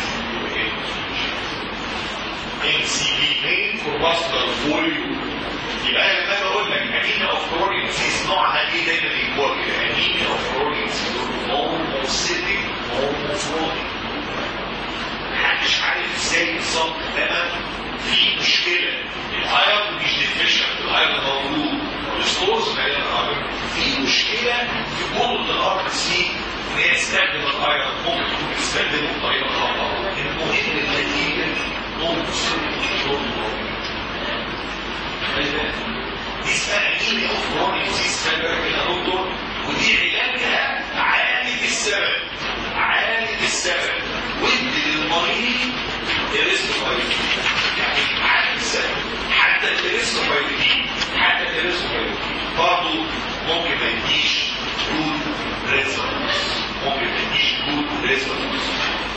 ان سي بي من كورباسكولار فوليوم يبقى انا لما بقول لك انيميا اوف كرونيك ديزيز نوعها ايه دايما يقول كده انيميا اوف كرونيك ديزيز هوموسيتيك هوموفرونيك محدش عارف ازاي بالظبط تمام في مشكله الايرون مش ديفيشنت الايرون موجود والستورز مليان ايرون في مشكله في جمله الار سي ان هي تستخدم الايرون ممكن تكون تستخدمه بطريقه خطا المهم النتيجه ممكن دي اسمها انيميا اوف كرونيك ديزيز خلي بالك يا دكتور ودي علاجها عالج السبب عالج السبب وادي للمريض الريسكوفايتين يعني عالج السبب حتى الريسكوفايتين حتى الريسكوفايتين برضه ممكن ما يديش جود ريزونانس ممكن ما يديش جود ريزونانس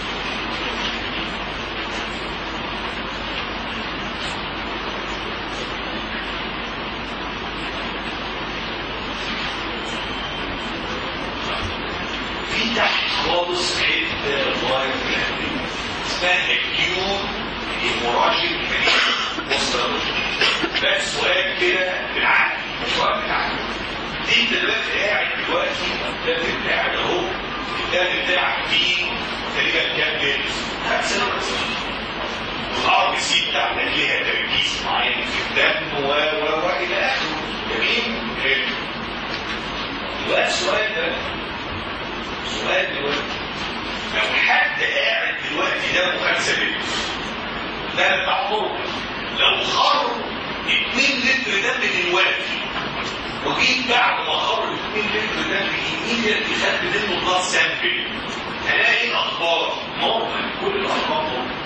في تحت خالص حته لايف اسمها اكيوت هيموراجيك وصل ده سؤال كده بالعقل سؤال بالعقل انت دلوقتي قاعد دلوقتي الدم بتاعك اهو الدم بتاعك فيه تقريبا كام لتر؟ خمسه لتر والار بي سي بتاعتك ليها تركيز معين في الدم و و و الى اخره جميل؟ حلو يبقى السؤال ده سؤال دلوقتي لو حد قاعد دلوقتي ده خمسة لتر ده بتاع عمره لو خر 2 لتر دم دلوقتي وجيت بعد ما خر 2 لتر دم ايميديتلي خدت منه بلاد سامبل هلاقي الاخبار نورمال كل الاخبار نورمال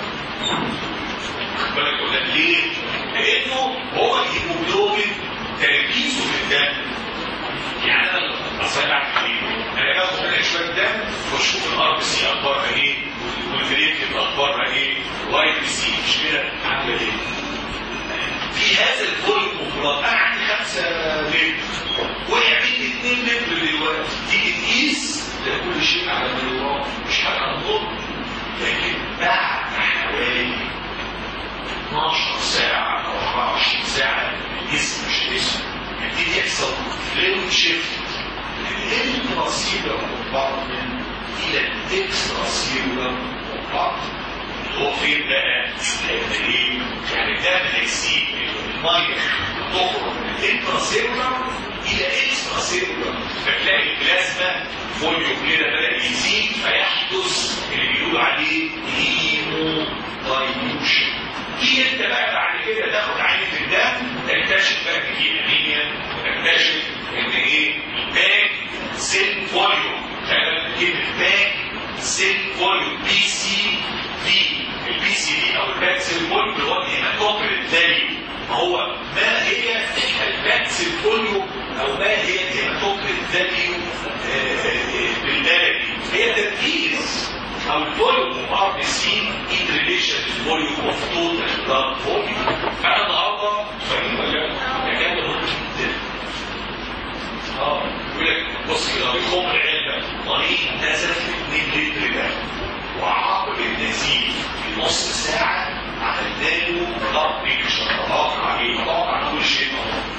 خد بالك يقول لك ليه؟ لانه هو الهيموجلوبين تركيزه في الدم يعني انا اصلح انا باخد منها شويه دم واشوف الار بي سي اخبارها ايه والفريتيف اخبارها ايه واي بي سي مش كده عامله ايه في هذا الفوليوم مفرط انا عندي 5 لتر وقع مني 2 لتر دلوقتي تيجي تقيس لكل شيء على مليون مش مفيش حاجه هتضر لكن بعد حوالي 12 ساعه او 24 ساعه الجسم مش جسم يبتدي يحصل فلويد شيفت من الانتراسيلر كومبارتمنت الى الاكسترا سيلولر كومبارتمنت هو فين بقى؟ لان ايه؟ يعني ده بنسيب الميه تخرج من الانتراسيلولر الى اكسترا سيلولر فتلاقي البلازما فوليوم كده بدا يزيد فيحدث اللي بيقولوا عليه هيمو دايلوشن تيجي انت بقى بعد كده تاخد عينه الدم تكتشف بقى ان في انيميا وتكتشف ان ايه الباك سيل فوليوم كلمه باك سيل فوليوم بي سي في البي سي دي او الباك سيل فوليوم اللي هو الهيماتوكر الثاني ما هو ما هي الباك سيل فوليوم او ما هي الهيماتوكر الثاني بالبلدي هي تركيز او الفوليوم اوف ار بي سي ان ريليشن للفوليوم اوف توتال بلاد فوليوم انا النهارده فاهم ولا ده كان مهم جدا اه يقول لك بص كده بيخوم العلبه مريض نزف 2 لتر ده وعقب النزيف في نص ساعه عملنا له ضغط بيكشر ضغط عليه ضغط على كل شيء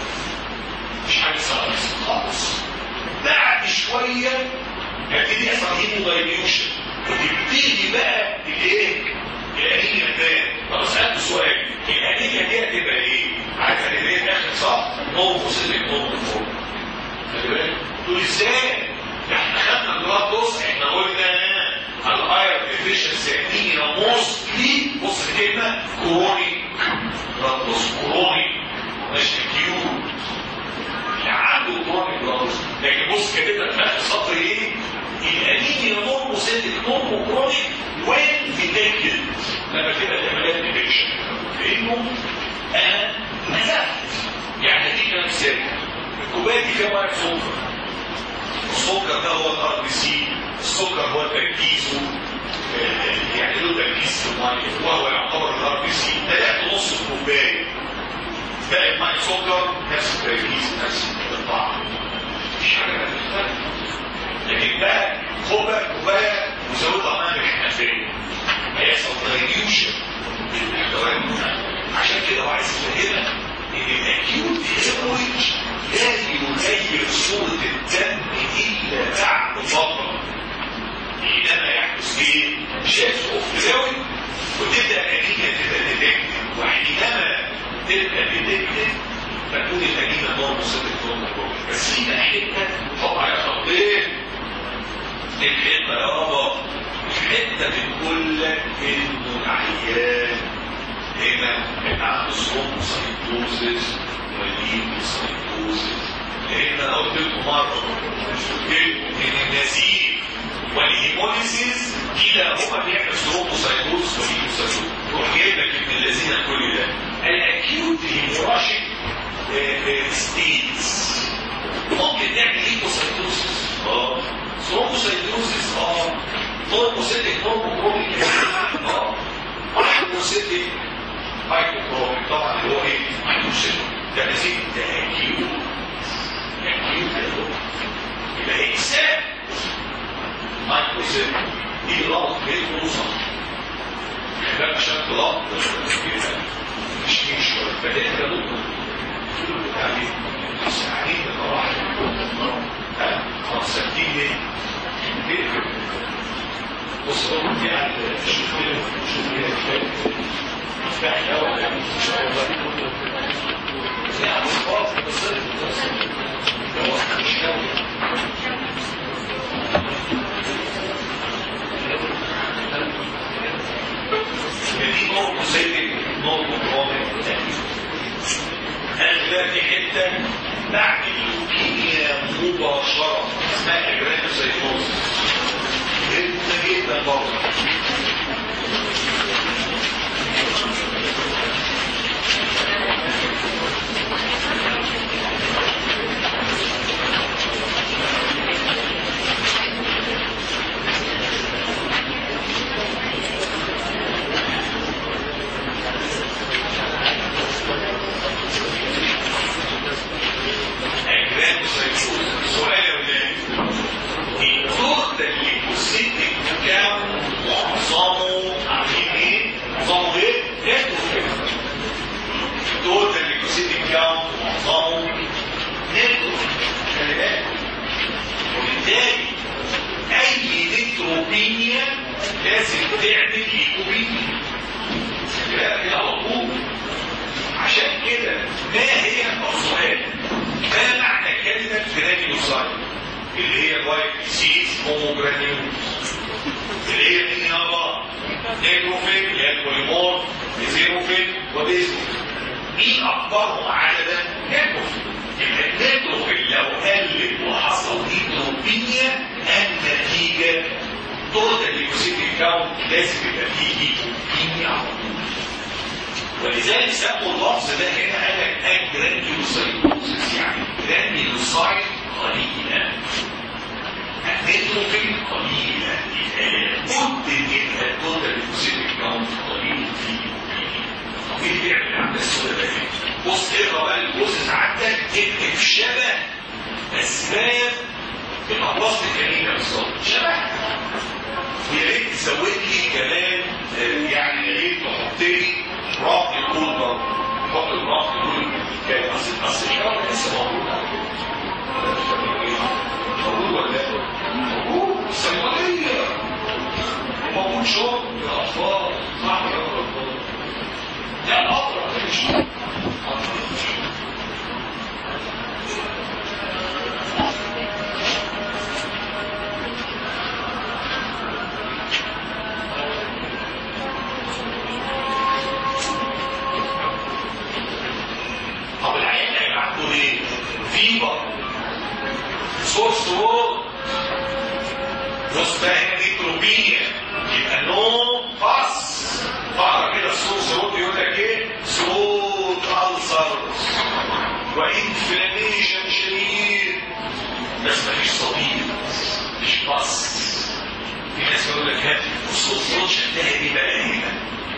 مش حاجه سهله خالص بعد شويه يبتدي يحصل هيمو دايليوشن وتبتدي بقى الايه؟ الانيميا تبان طب سالت سؤال الانيميا دي هتبقى ايه؟ عارف ان هي داخل صح؟ نوم وصلت نوم فوق خلي بالك تقول ازاي؟ ده احنا خدنا البلاد بص احنا قلنا الاير ديفيشنسي انيميا موستلي بص الكلمه كرونيك بلاد بص كرونيك مش كيوت اللي عنده كرونيك بلاد لكن بص كاتبها في اخر سطر ايه؟ الانيميا نورموسيتك نورموكرونيك وين ديتكتد لما تبقى العمليات ديتكشن لانه انا نزفت يعني دي كلام سر الكوبايه دي فيها ميه سكر السكر ده هو الار بي سي السكر هو تركيزه يعني له تركيز في الميه وهو يعتبر الار بي سي ده نص الكوبايه باقي الميه سكر نفس التركيز نفس الطعم مفيش حاجه هتختلف لكن بقى خد بقى كوبايه وزودها ميه بالحنفيه هيحصل دايليوشن للاحتوال عشان كده هو عايز يفهمك ان الاكيوت هيموريج لا يغير صوره الدم الا بعد فتره حينما يحدث ايه؟ شيفت اوف فلويد وتبدا الانيميا تبقى ديتكتد وحينما تبقى ديتكتد فتكون الانيميا نورموسيتك نورمال بس في حته حط عليها خطين الحته يا بابا الحته بتقول لك انه العيان هنا كان عنده ثرومبوسايتوزيس وليمفوسايتوزيس لان انا قلت لكم مره قلت لكم ان النزيف والهيموليسيس كلاهما بيعمل ثرومبوسايتوزيس وليمفوسايتوزيس روح جايب لك ابن الذين كل ده الاكيوت هيموراشيك ستيتس ممكن نعمل ليمفوسايتوزيس اه ثرومبوسايتوزيس اه ثرومبوسيتك نورموكروميك اه مايكروسيتك مايكروكروميك طبعا اللي هو ايه مايكروسيتك ده نزيد ده اكيوت اكيوت يبقى اكساب مايكروسيتك دي غلط غير توصل ده عشان غلط مش مش شويه بدات ده دكتور يعني ساعتين بصراحه ها خلاص ساعتين ليه؟ ليه؟ بص هو يعني شوف كده شوف كده مفتاح الاول يعني ان شاء الله يعني خلاص بس لو احنا مش ناوي دي نور مسيطر نور مقاوم هل في حته بعد اللوكيميا مباشره اسمها اجرانوسايتوزس جدا جدا برضه سؤال يا ولاد النقطة اللي بوسيتك كام نيتروبينيا لازم تعمل ليكوبينيا لا كده على طول عشان كده ما هي السؤال ما معنى كلمة جرانيوسايت اللي هي الوايت سيز هوموجرانيوس اللي هي مين يابا نيتروفيل اللي هي البوليمور زيروفيل وبيزوفيل مين اكبرهم عددا نيتروفيل يبقى النيتروفيل لو قلت وحصل نيتروبينيا النتيجه توتال ليوسيتيك كاونت لازم يبقى فيه ليكوبينيا على طول ولذلك سموا اللفظ ده هنا قال لك اجرانيوسايتوسيس يعني جرانيوسايت قليلا النيتروفيل قليلا قلت ان التوتال ليوسيتيك كاونت قليل فيه طب ايه بيعمل عند السؤال ده بص اقرا بقى الجزء عندك اكتب شبه اسباب الامراض الكريمه بالظبط شبه ويا ريت تزود لي كمان آه، يعني يا ريت تحط لي رابط يقول برضه حط الرابط يقول كان اصل اصل الشباب لسه موجود موجود ولا لا؟ موجود الصيدليه موجود شرب للاطفال صح ولا لا؟ لا الأطرق مش طب العيان هيبقى عنده ايه؟ فيبر سورس وورد مستهنة نيتروبينيا يبقى نو فاس اقرا كده السورس وورد يقول لك ايه؟ صوت ألسرز وانفلاميشن شديد بس مفيش صديد مش بس في ناس يقول لك هات الصوت صوت شدها دي بقى هنا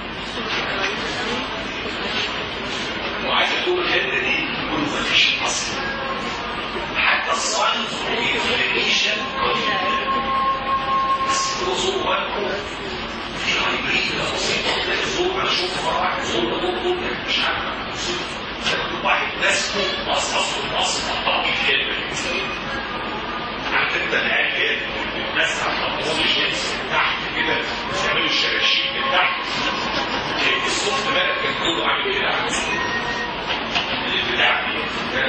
وعايز تقول الحته دي يقول مفيش اصل حتى الصنف والانفلاميشن قليله بس الوصول وانكم في هايبريد بسيطه الزور انا شفت مره واحد زور ده مش عارف واحد ماسكه مصص والمص طبيعي كده عارف انت العيال كده الناس على الطابور يمسك تحت كده يعملوا الشراشيب من تحت الصوت بقى كان كله عامل كده البتاع دي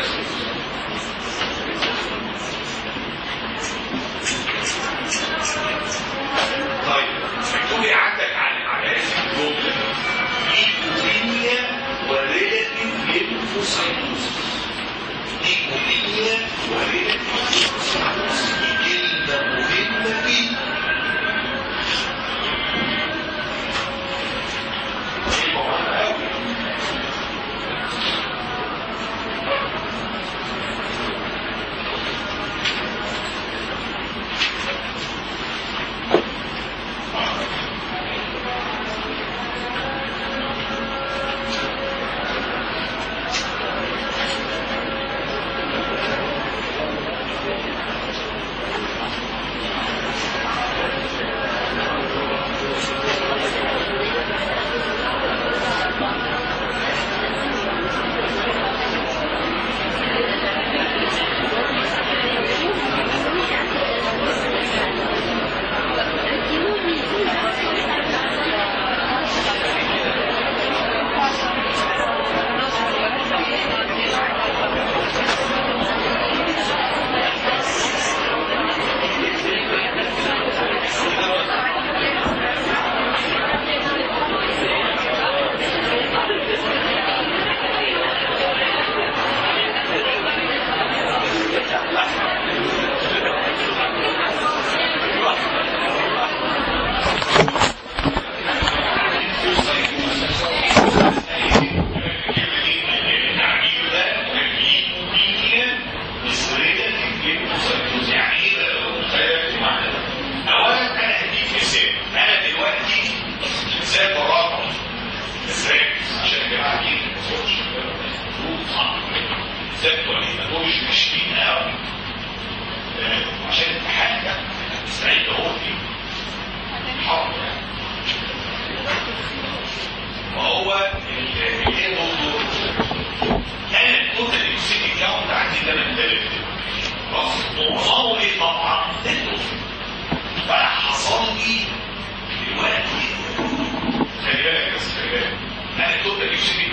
طيب مكتوب عندك عن العلاج الجمله ليكوبينيا وريلاتيف ليمفوسايتوسيس ليكوبينيا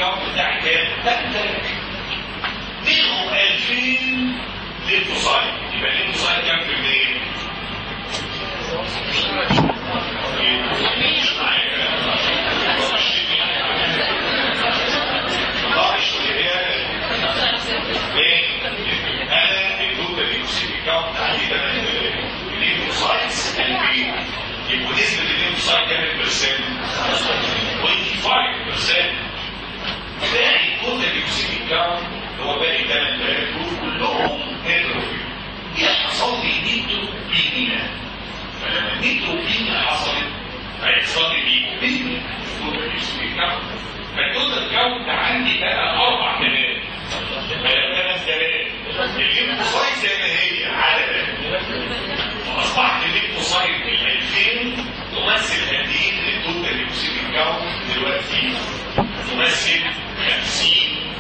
كاونت بتاعي كام؟ 3000 منهم 2000 للفوسايت يبقى الليمفوسايت كام في المية؟ مش معايا طرش والعيادة ليه؟ انا الدودة اليوسيفي كاونت عندي الليمفوسايتس البي يبقوا نسبة الليمفوسايت كام برسنت؟ 25% باقي الدودة اليوسيفي كاونت هو باقي 8000 دول كلهم هيدروفيل ايه حصل لي نيتروبينيا فلما النيتروبينيا حصلت هيحصل لي ليكوبينيا الدودة اليوسيفي كاونت فالدودة الكاونت عندي بقى اربع تمام بقى ثلاث تمام الليمفوسايت زي ما هي عدد فاصبحت الليمفوسايت ال 2000 تمثل قد ايه للدودة اليوسيفي كاونت دلوقتي تمثل 50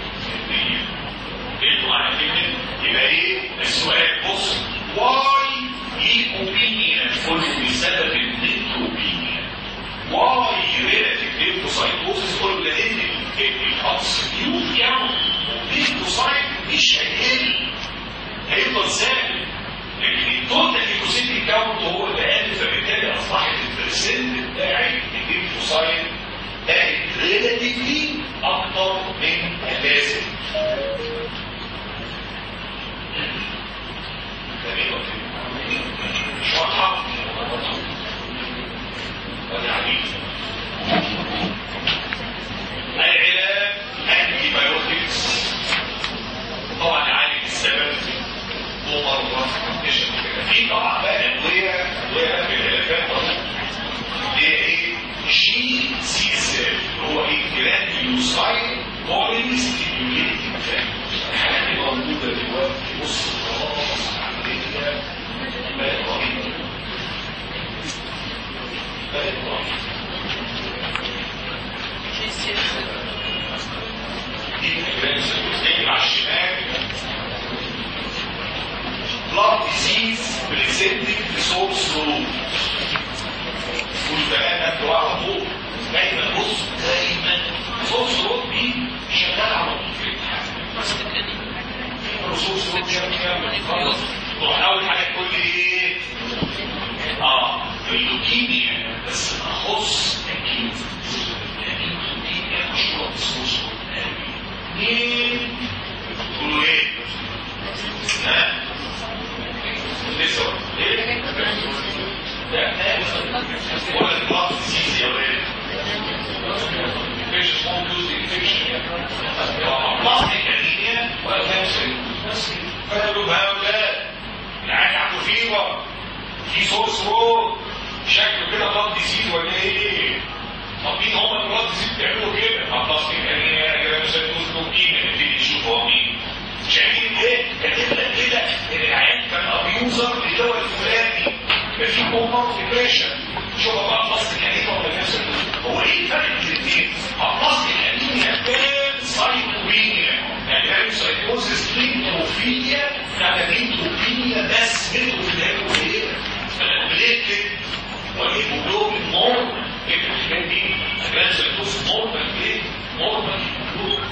ايه معنى كلمه يبقى ايه السؤال بص واي ليكوبينيا كله بسبب النيتروبينيا واي ريلاتيف ليمفوسايتوسيس كله لان الابسوليوت كاونت ليمفوسايت مش هيقل هيفضل ثابت لكن التوتال ليكوسيتي كاونت هو اللي قل فبالتالي اصبحت البرسنت بتاعي الليمفوسايت بقت ريلاتيفلي اكتر من اللازم مش واضحة يعني العلاج انتي بايوتكس طبعا يعالج السبب ومرضى في طبعا بقى ادويه ادويه في العلاجات هي ايه؟ جي سي سيل هو ايه؟ جرانيوسايد مورين ستيميوليتنج فاكتور الحاجات دي موجوده دلوقتي بص خلاص عمليه بقت رهيبه بقت رهيبه دي الجرانيوسايد على الشمال blood disease presenting resource room والبنات قبل واحد فوق دايما بص دايما ريسورس روم دي شغاله على طول في الامتحان ريسورس روم شغاله تروح اول حاجه تقول لي ايه؟ اه اللوكيميا بس اخص اكيد يعني اللوكيميا مشروع ريسورس روم اثنين تقولوا ايه؟ ها؟ لسه ايه؟ ولا البلاط ديزيز يا ولاد مفيش سمول دوز انفكشن بلاستيك انيميا ولا كانسر فقالوا هؤلاء العيال عنده فيبر في سورس رود شكله كده بلاط ديزيز ولا ايه؟ طب مين هم البلاط ديزيز بيعملوا كده؟ بلاستيك انيميا جرانوسيتوز لوكيميا نبتدي نشوف هو مين شايفين ايه؟ كاتب لك كده ان العيان كان ابيوزر للدواء الفلاني في كومباوند ديبريشن شوف بقى بلاستيك انيميا ولا نفس هو ايه الفرق بين الاثنين؟ بلاستيك انيميا كان سايكوبينيا يعني هي سايكوزيس لينتروفيليا يعني لينتروفيليا بس لينتروفيليا بليتلت والهيموجلوبين نورمال ايه الحاجات دي؟ اجرام سايكوز نورمال ايه؟ نورمال هيموجلوبين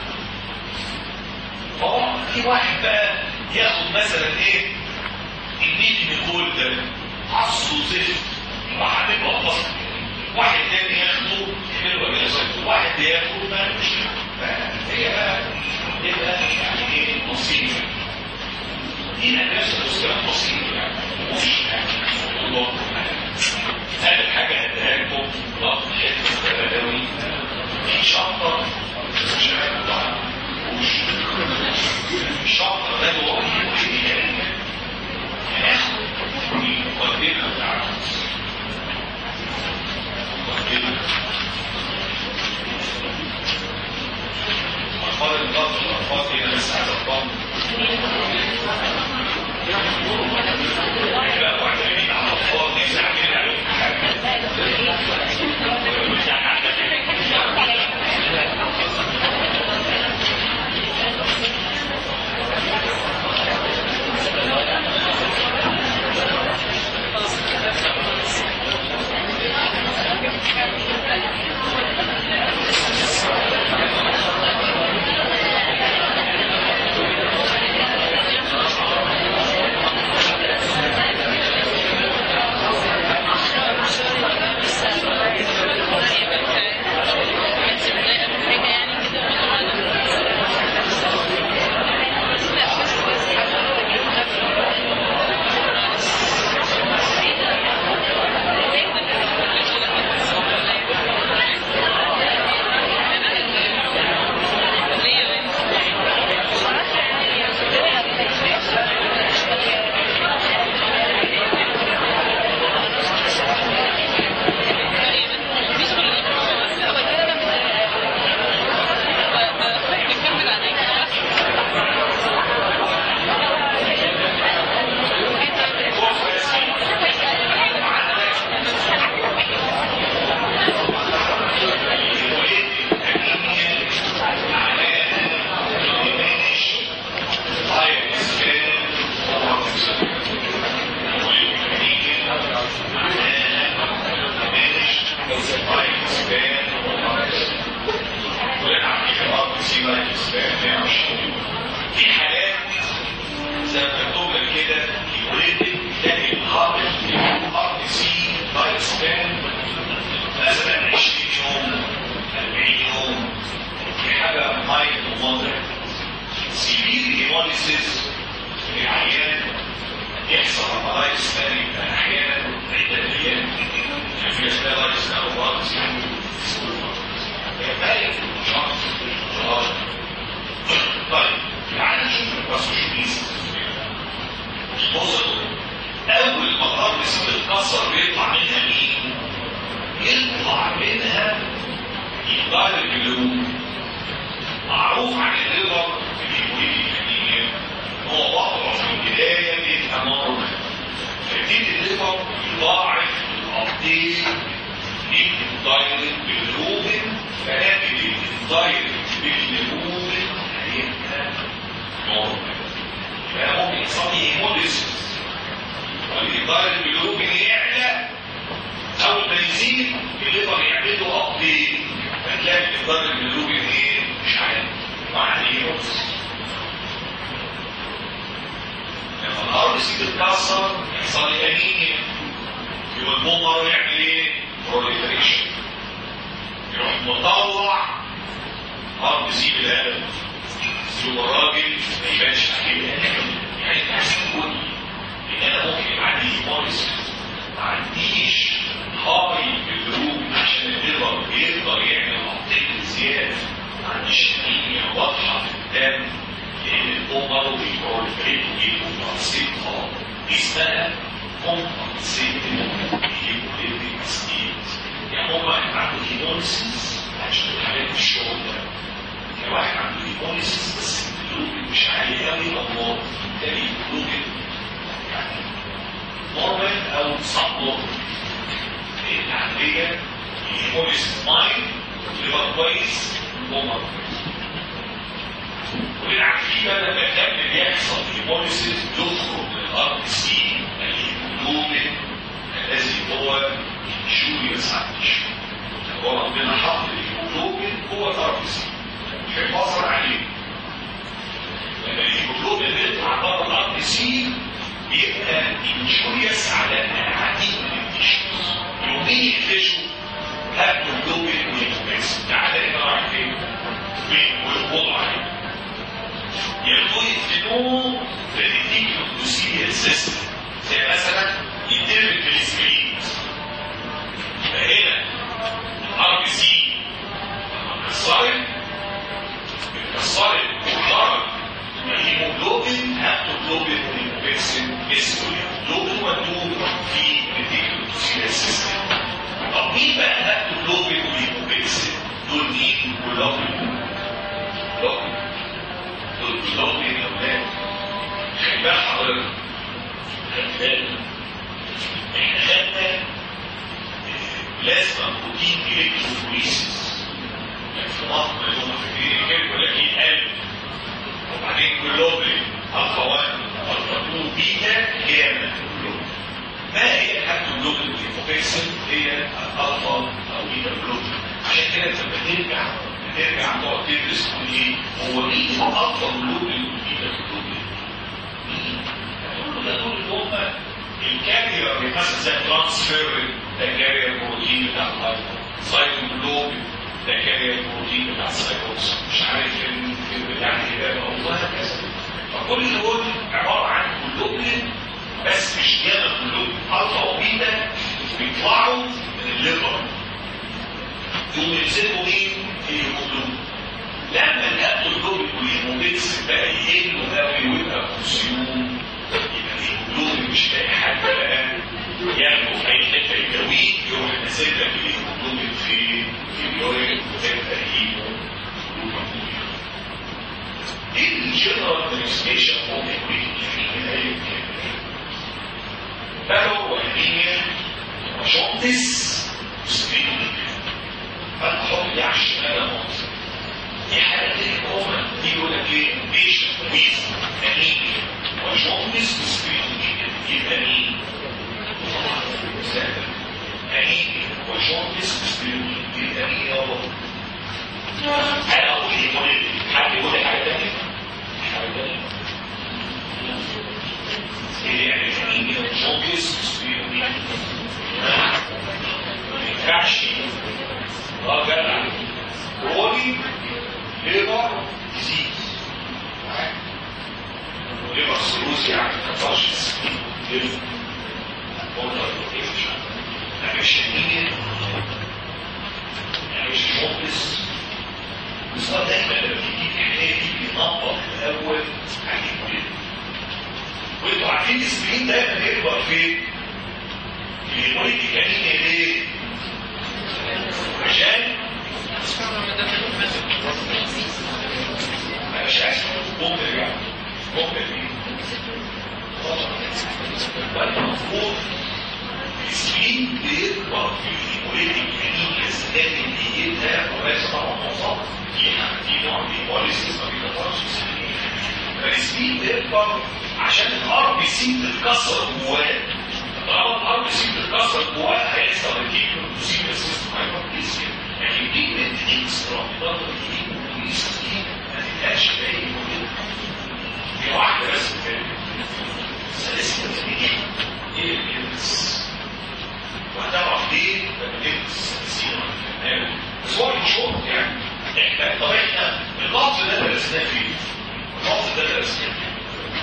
فهو في واحد بقى ياخد مثلا ايه؟ النيتي ميكول ده عصه زفت وحبيبه بسط واحد تاني ياخده يعمله جلسات واحد ياخد ما مش هي بقى يبقى يعني ايه نصيب هنا جلسة السلام نصيب يعني مش الموضوع هذا حاجة هديها لكم ضغط حته بدوي في شنطة مش عارف طبعا وش الشنطة ده هو هناخد المقدمة بتاعته مقدمة أطفال الضغط الأطفال هنا بس على الضغط لا واعتمدين على الأطفال دي ساعتين عليهم حاجة مايل ومودريت سيفير هيموليسيس العيان يحصل امرايز ثاني احيانا عده ايام في اسمها رايز او رايز باين شخص طيب تعال نشوف الباسوشيميز بص اول ما الارض تتكسر بيطلع منها مين؟ يطلع منها يقال الجلوب معروف عن الليبر في الهيموليتي هو وضعه في البدايه بيبقى نورمال فيبتدي الليبر يضاعف الابديت للدايركت بالروبن فلكن الدايركت بالروبن هيبقى نورمال فممكن يحصل لي هيموليسيس والدايركت بالروبن يعلى اول ما يزيد الليبر يعمل له ابديت فتلاقي الدايركت بالروبن ايه مش عارف مع هيموليسيس لما الارض سي تتكسر يحصل لي انيميا يبقى البومر يعمل ايه؟ بروليفريشن يروح مطلع ارض سي بالقلم يبقى الراجل ما يبانش عليه يعني تحسن ان انا ممكن يبقى عندي هيموليسيس ما عنديش هاي بالروب عشان الليبر بيقدر يعمل ابطيل زياده ما عنديش انيميا واضحه في الدم لان البومر بيبروليفريت ويبقى بسيط دي اسمها compensated hemolytic state يعني هو واحد عنده هيموليسيس عشان الحاجات في الشغل ده يعني واحد عنده هيموليسيس بس الجلوبين مش عالي قوي الله بالتالي الجلوبين يعني نورمال او سب نورمال العملية الهيموليسيس ماين يبقى كويس والبومر كويس والعكس بقى لما كان بيحصل هيموليسيس يخرج من الار سي الهيموجلوبين الذي هو جوليوس عندش هو ربنا حط الهيموجلوبين هو ار سي حفاظا عليه لما الهيموجلوبين بيطلع بره الار سي بيبقى انجوريوس على العديد من التيشوز يومين يقفشوا هيموجلوبين ويبقى تعالى هنا رايح فين؟ ويقبضوا عليه ياخدوه يفتنوه فيديك الكلوسية سيستم زي مثلا يتم في السكرين فهنا الار بي سي اتكسرت اتكسرت وخرج الهيموجلوبين هيموجلوبين والبيكسل اسمه الهيموجلوبين ودوه في الديك الكلوسية سيستم طب مين بقى هيموجلوبين والهيموبيكسل دول مين كلهم لوبين الضغط يا اولاد خلي بالك حضرتك خلي بالك احنا خدنا بلازما بروتين الكتروفوريسيس يعني في مصر اللي هم فاكرين كده ولكن قلب وبعدين جلوبين الفا 1 الفا 2 بيتا جاما ما هي الهابتوجلوبين والهيموبيكسل هي الالفا او بيتا جلوبين عشان كده لما ترجع ترجع تقعد تدرس تقول ايه هو مين افضل لون الجديده في اللون مين؟ هتقول ده دول اللي هم الكارير مثلا زي ترانسفير ده كارير بروتين بتاع اللايف سايكلوجلوبين ده كارير بروتين بتاع السايكوس مش عارف في بتاع كده وهكذا فكل دول عباره عن كلوبين بس مش جاما كلوبين الفا وبيتا بيطلعوا من الليفر يقوم يمسكوا مين؟ الهيموجلوبين لما الهيموجلوبين والهيموبيكس بقى يقلوا قوي ويبقى كونسيوم يبقى الهيموجلوبين مش لاقي حد بقى ياخده في اي حته يجاويه يروح نازل لك الهيموجلوبين في في اليورين وتبقى هيموجلوبين ايه الجنرال ادمنستريشن هو بيقول فهو انيميا وشونتس وسبينوميك فانت حط دي على الشمال مصر دي حاجه كده كومن دي يقول لك ايه بيشن ويز انيميا وجوندس وسبينوميك يبقى مين؟ انيميا وجوندس وسبينوميك يبقى مين يا بابا؟ انا اقول ايه يقول حد يقول لي حاجه ثانيه؟ حاجه ثانيه؟ ايه يعني انيميا وجوندس وسبينوميك؟ ما ينفعش اه جدع قولي ليبر ديزيز ليبر سيروز يعني 13 سنين ليبر يعني مش انيميا يعني مش مخلص بس هو دايما لما بيجي الحكايه دي بينظف الاول هيجيب وانتوا عارفين السكرين دايما يكبر فين؟ في البوليتيك انيميا ليه؟ عشان مش عايز ممكن يعني ممكن المفروض السكرين بيكبر في البوليتيك انيميا السنه اللي بيجيبها وليس طبعا مصاب فيها في نوع من البوليسيس ما بيكبرش السكرين فالسكرين بيكبر عشان الار بي سي تتكسر جواه طالما الار بي سي تتكسر جواه هيحصل الكيمو سيستم سيستم هايبرتيزم يعني البيجمنت اكسترا بتضل الكيمو سيستم ما تبقاش باين هي واحده بس كده سلسله ايه ايه الجنس وهتعرف ليه الجنس بس هو شورت يعني احنا طب احنا اللفظ ده درسناه فيه اللفظ ده درسناه فيه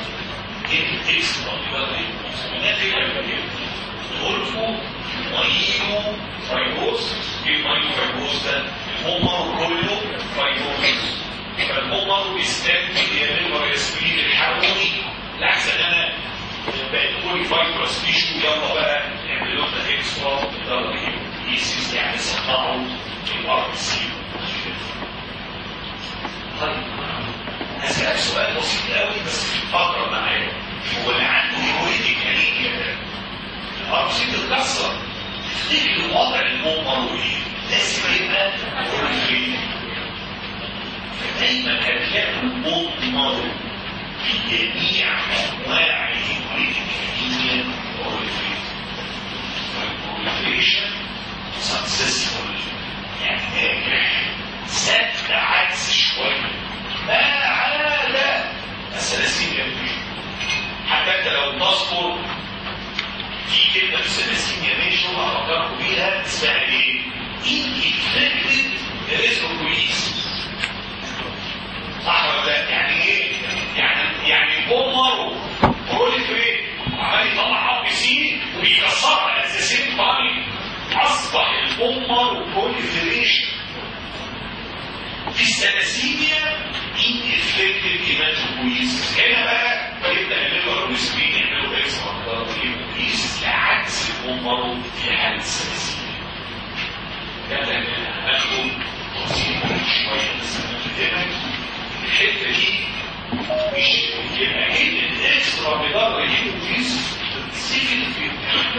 غرفه مايلو فايبروس المايلو فايبروس ده الهومر كله فايبروس فالهومر بيستنتج يعمل ريسبيل الحروني لحسن انا بقيت كل فايبروس تيشو يلا بقى نعمل لنا اكسترا درجه ايسيس يعني سقطوا الار بي سي طيب هسألك سؤال بسيط قوي بس فكر معايا هو اللي عنده هيرويدك انيميا ده الارض تتكسر تفتكر الوضع المؤمر ايه؟ لازم يبقى اوريفري فدايما هتلاقوا مؤمر في جميع انواع الهيرويدك انيميا اوريفري فالاوريفريشن سكسسفول يعني ناجح سد عكس شويه ما عاد الثلاثين يمين حتى انت لو تذكر في كلمه في الثلاثين يمين شو هفكركم بيها اسمها ايه؟ انفكتد ريزوكوليس صح ولا لا؟ يعني ايه؟ يعني يعني بومر بروليفريت وعمال يطلع ار بي سي وبيكسرها ات ذا سيم تايم اصبح البومر بروليفريشن في الثلاسيميا ineffective hematopoiesis هنا بقى بيبدا الليفر والسبين يعملوا اكسترا هيموبويسيس لعكس الامراض في حاله الثلاسيميا ده اللي هناخده تفصيل شويه بس الحته دي مش يبقى هنا الاكسترا ميدار هيموبويسيس بتسيب في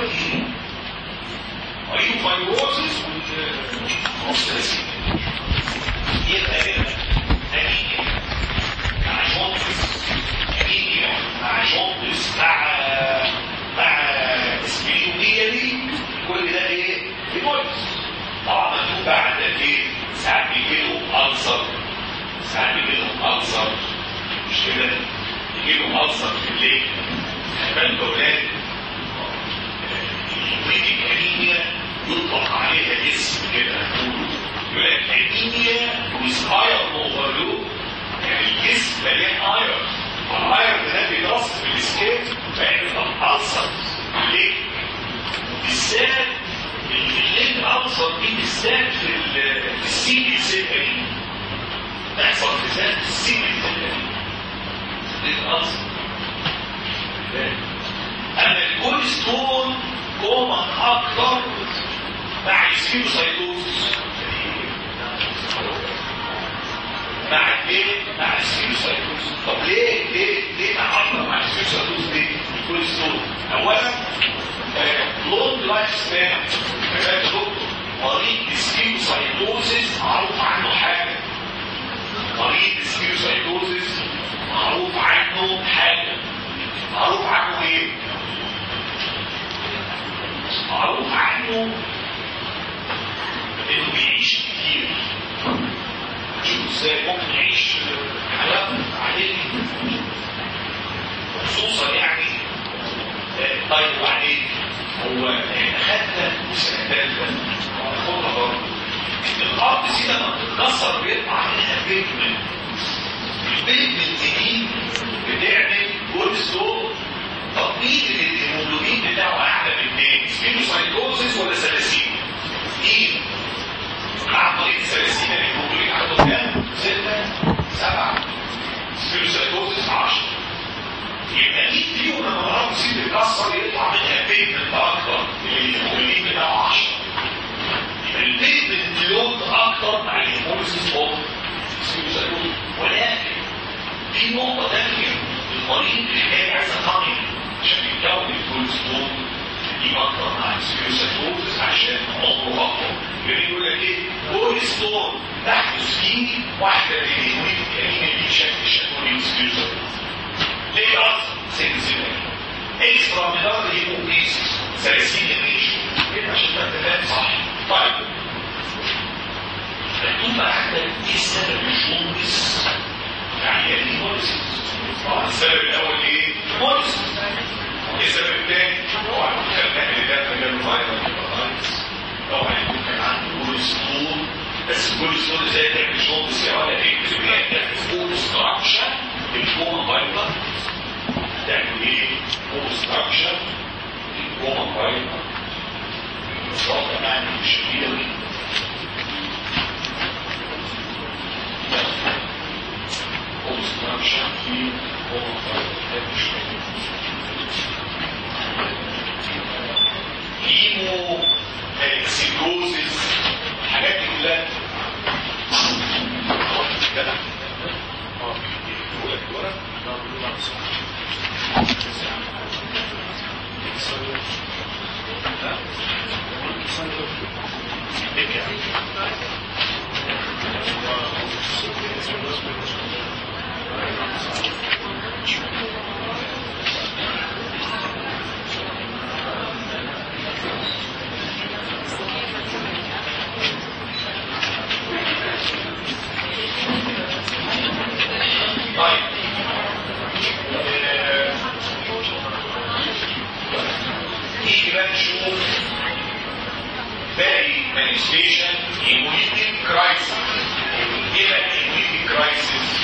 ايوه فايبروزيس والثلاسيميا يبقى هنا انيميا مع جوندس انيميا مع جوندس مع مع اسبيليوميالي كل ده ايه؟ بيبولس طبعا مكتوب بعد ايه؟ ساعات بيجيله ألسر ساعات بيجيله ألسر مش كده؟ يجيله ألسر في الليل خلي أولاد الهيمويتيك انيميا يطلق عليها اسم كده يقول لك انيميا with iron overload يعني الجسم مليان ايرون الايرون ده بيترص في السكيل فيعمل ألسر ليه؟ بالذات الليل ألسر دي بالذات في السي بي سيكا دي تحصل بالذات في السي بي سيكا دي الليل ألسر أما الكول ستون كومن أكتر مع السيروسايتوز مع الايه؟ مع السيروسايتوز طب ليه ليه ليه تعرض مع السيروسايتوز ليه؟ الكول ستون اولا لونج لايف سبان مريض السيروسايتوزس معروف عنه حاجه مريض السيروسايتوزس معروف عنه حاجه معروف عنه ايه؟ معروف عنه انه بيعيش كتير شوف ازاي ممكن يعيش حياته عادية خصوصا يعني طيب وبعدين هو احنا خدنا سنة ثالثة هناخدها برضه الارض دي لما بتتكسر بيطلع منها بيجمنت البيجمنت دي بتعمل جول ستون تطبيق الهيموجلوبين بتاعه اعلى من اثنين سبينوسايتوزيس ولا سلاسين مين؟ مع طريق السلاسين الهيموجلوبين عنده كام؟ ستة سبعة سبينوسايتوزيس 10 يبقى مين فيهم لما الارض دي تتكسر يطلع منها بيجمنت اكتر الهيموجلوبين بتاعه 10 يبقى البيجمنت لود اكتر مع الهيموجلوبين اوف سبينوسايتوزيس ولكن في نقطة تانية المريض اللي عايز قوي عشان يكون الكوليسترول دي اكتر مع السيروساتوزس عشان عمره اكتر يعني يقول لك ايه كوليسترول تحدث فيه واحدة من الهيموين الكريمة دي شكل الشكل السيروساتوزس ليه اصلا سن سن اكسترا ميدار هيموبيسيس ثلاثين ريشو كده عشان تبقى فاهم صح طيب مكتوب بقى عندك ايه سبب الجوندس يعني ايه الموليسيس السبب الاول ايه الموليسيس السبب الثاني هو كان اللي ده كان فايروس طبعا يكون كان عنده كوليسترول بس الكوليسترول زي ده مش جوندس ولا ايه بيعمل اوبستراكشن الكوما فايروس تعمل ايه اوبستراكشن الكوما فايروس الصوت يعني مش كبير obstruction في هيمو سيكروزيس الحاجات دي كلها كده اه بقول لك ورا طيب نيجي بقى نشوف باقي مانيستيشن هيموليتيك كرايسيس ايه بقى الهيموليتيك كرايسيس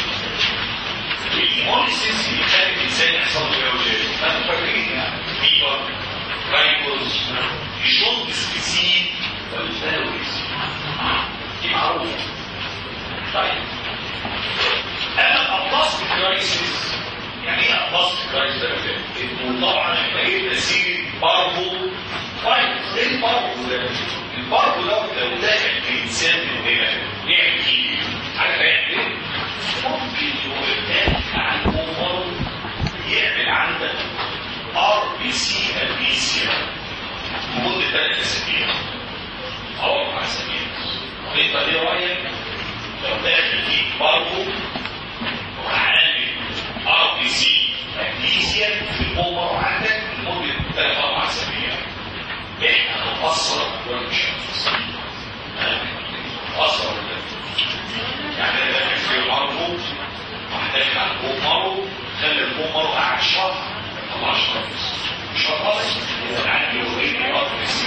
الهيموليسيس اللي كان الانسان يحصل له ايه انتوا فاكرين يعني فيبر رايكوز الشوط سبيسيد والفاويس دي معروفه طيب اما الابلاست كرايسيس يعني ايه ابلاست كرايسيس انه طبعا احنا ايه تسير باربو فايروس ايه الباربو ده الباربو ده لو دخل في انسان من هنا يعمل ايه عارف يعمل ايه ممكن يقول عن عمر يعمل عندك ار بي سي البيسيا لمده ثلاث اسابيع او اربع اسابيع انت ايه رايك لو داخل فيك برضه وعامل ار بي سي مغنيسيا في الامر عندك لمده ثلاث اربع اسابيع احنا هنفسر ولا مش هنفسر؟ هنفسر ولا يعني انا داخل في الارض وهدخل على الامر خلي الامر قاعد شهر ما طلعش خالص مش خالص اذا عندي اوريدي ار بي سي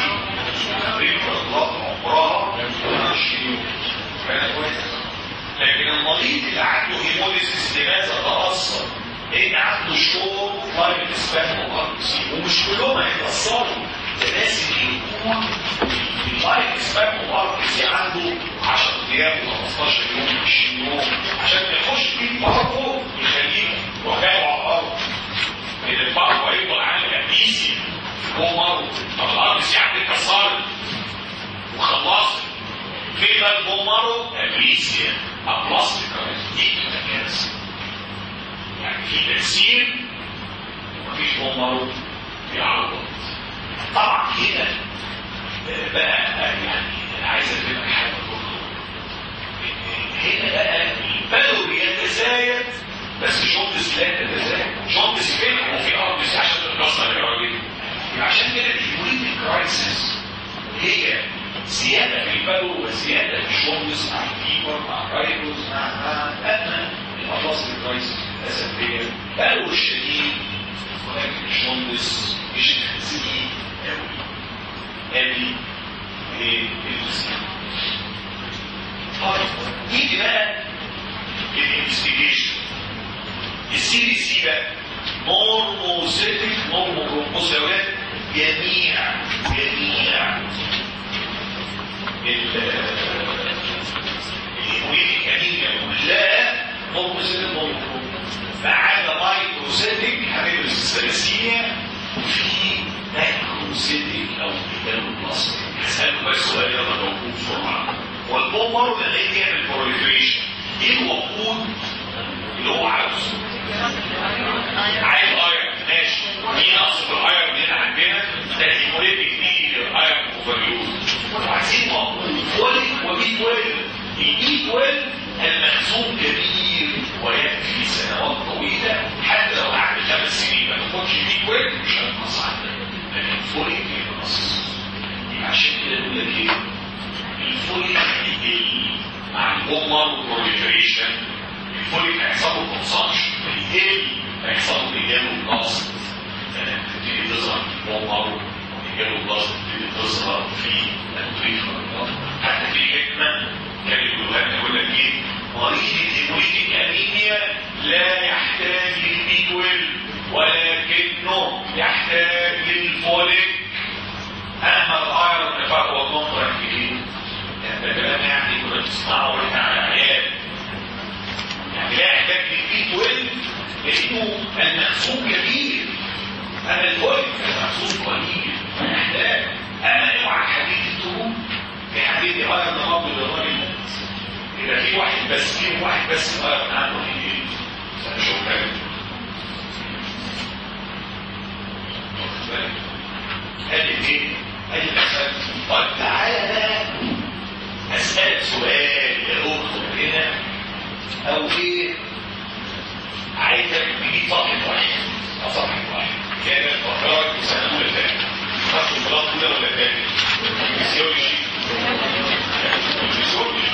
عمرها 20 كان كويس لكن المريض اللي عنده هيموليسيس لماذا تأثر؟ لأن عنده شور لايف سبان وارتسي ومش كلهم هيتأثروا ده لازم يكون اللايف سبان وارتسي عنده 10 أيام و15 يوم 20 يوم عشان ما يخش فيه برضه يخليه وجعه على الأرض لأن البرضه هيفضل عامل أبيسي هو مرض طب الأرتسي عندك كسرت وخلصت في بقى البومارو أبيسيا أبلاستيكا دي كارثة يعني في تأثير ومفيش بومارو بيعوض طبعا هنا بقى يعني أنا عايز أفهمك حاجة برضه هنا بقى البلو بيتزايد بس شونتس لا تتزايد شونتس فين وفي ارض عشان تتكسر يا راجل عشان كده الهيموليتيك كرايسيس هي زيادة في البلو وزيادة في الشونس مع الفيبر مع الرايبوز مع أدنى الأطلاس الكويس الأسفية بلو الشديد ولكن الشونس مش شديد أوي أوي للجسم سيتي او اداله بلاستيك هساله بس سؤال يلا جاوبوه بسرعه والبوم مارو ده ليه يعمل بروليفريشن ايه الوقود اللي هو عاوزه عايز ايرون ماشي مين اقصد الايرون هنا عندنا ده هيموليتيك كتير ايرون اوفريوز وعايزين موجود فوليك وبي 12 البي 12 المخزون كبير ويكفي سنوات طويله حتى لو قعد خمس سنين ما تاخدش بي 12 مش هتنقص عندك لكن الفوليك بينقص عشان كده بقول لك ايه الفوليك مع البومر والبروليفريشن الفوليك هيحصل له كونسامشن بالتالي هيحصل له رجاله بلاست تبتدي تظهر في البومر ورجاله بلاست تبتدي تظهر في البريفر حتى في حكمه كان الوهاب يقول لك ايه مريض الهيموليتيك انيميا لا يحتاج للبي 12 ولكنه يحتاج للفوليك اما الايرون فهو كونتراكتيف ده كلام يعني كنا بنسمعه واحنا على عيال يعني لا يحتاج للبي 12 لانه المخزون كبير اما الفوليك المخزون قليل فيحتاج اما اوعى حديد الدهون في حديد يغير نظام للراجل يبقى في واحد بس في واحد بس غير عنه في ايه؟ انا شوف حاجه قال لي ايه؟ قال لي مثلا طيب تعالى بقى اسالك سؤال يا دكتور هنا او ايه عايزك تجيب صفحه واحد او صفحه واحد كانت فكرك في سنه اولى ثانيه خدت الكلاس اولى ولا ثانيه؟ فيسيولوجي فيسيولوجي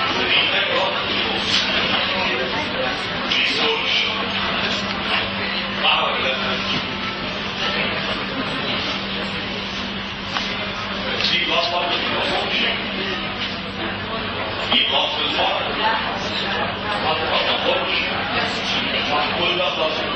فيسيولوجي صح ولا لا؟ في كلاس برضه في الفيسيولوجي في كلاس في الفرق ما تفكرش كل ده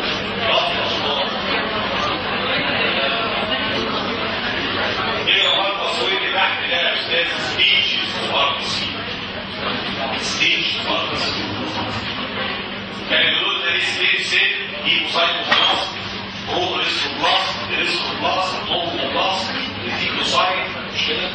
ايه الغلطه الصويت تحت ده يا استاذ ستيج فارماسي ستيج فارماسي كان بيقول لنا ستيج سيت يجيبوا سايتو بلاس روح ريسكو بلاس ريسكو بلاس نومو بلاس يديكوا سايت مش كده؟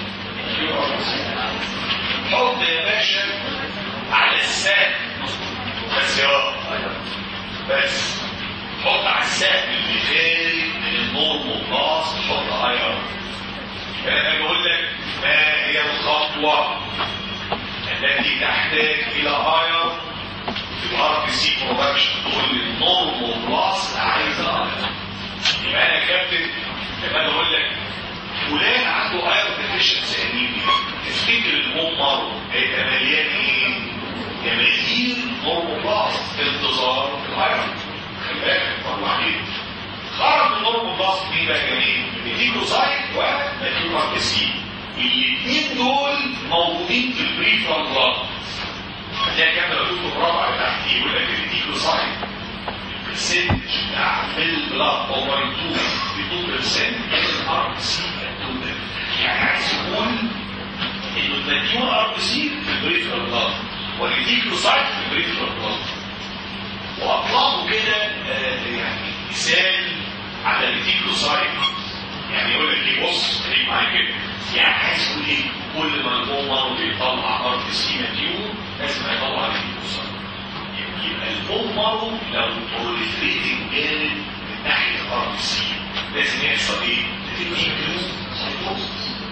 حط يا باشا على الساق بس يا بس حط على السقف اللي خارج من النور مقاص حط ايرون انا بقول لك ما هي الخطوه التي تحتاج الى ايرون في الار بي سي برودكشن تقول لي النور مقاص عايز ايرون يبقى انا كابتن لما انا اقول لك فلان عنده ايرون ديفيشنسي انيميا تفتكر المؤمر هيبقى مليان ايه؟ مليان نورموبلاست في انتظار الايرون خلي بالك طلعين خرج من نورموبلاست مين بقى جميل؟ الديكوسايت والماتيوماركسين الاثنين دول موجودين في البريفرال بلاد هتلاقي كام لو شفتوا الرابعه تحت يقول لك الديكوسايت البرسنتج بتاع البلاد اوفر 2 ب 2% من الار بي سي يعني عايز يقول انه المليون ار بي سي في البريفرال بلاد والديكلوسايت في البريفرال بلاد واطلقوا كده آه يعني مثال على الديكلوسايت يعني يقول لك ايه بص خليك معايا كده يعني عايز يقول ايه كل ما البومر بيطلع ار بي سي مليون لازم يطلع الديكلوسايت يبقى البومر لو بروليفريتنج جامد من ناحيه الار بي سي لازم يحصل ايه؟ الديكلوسايتوسس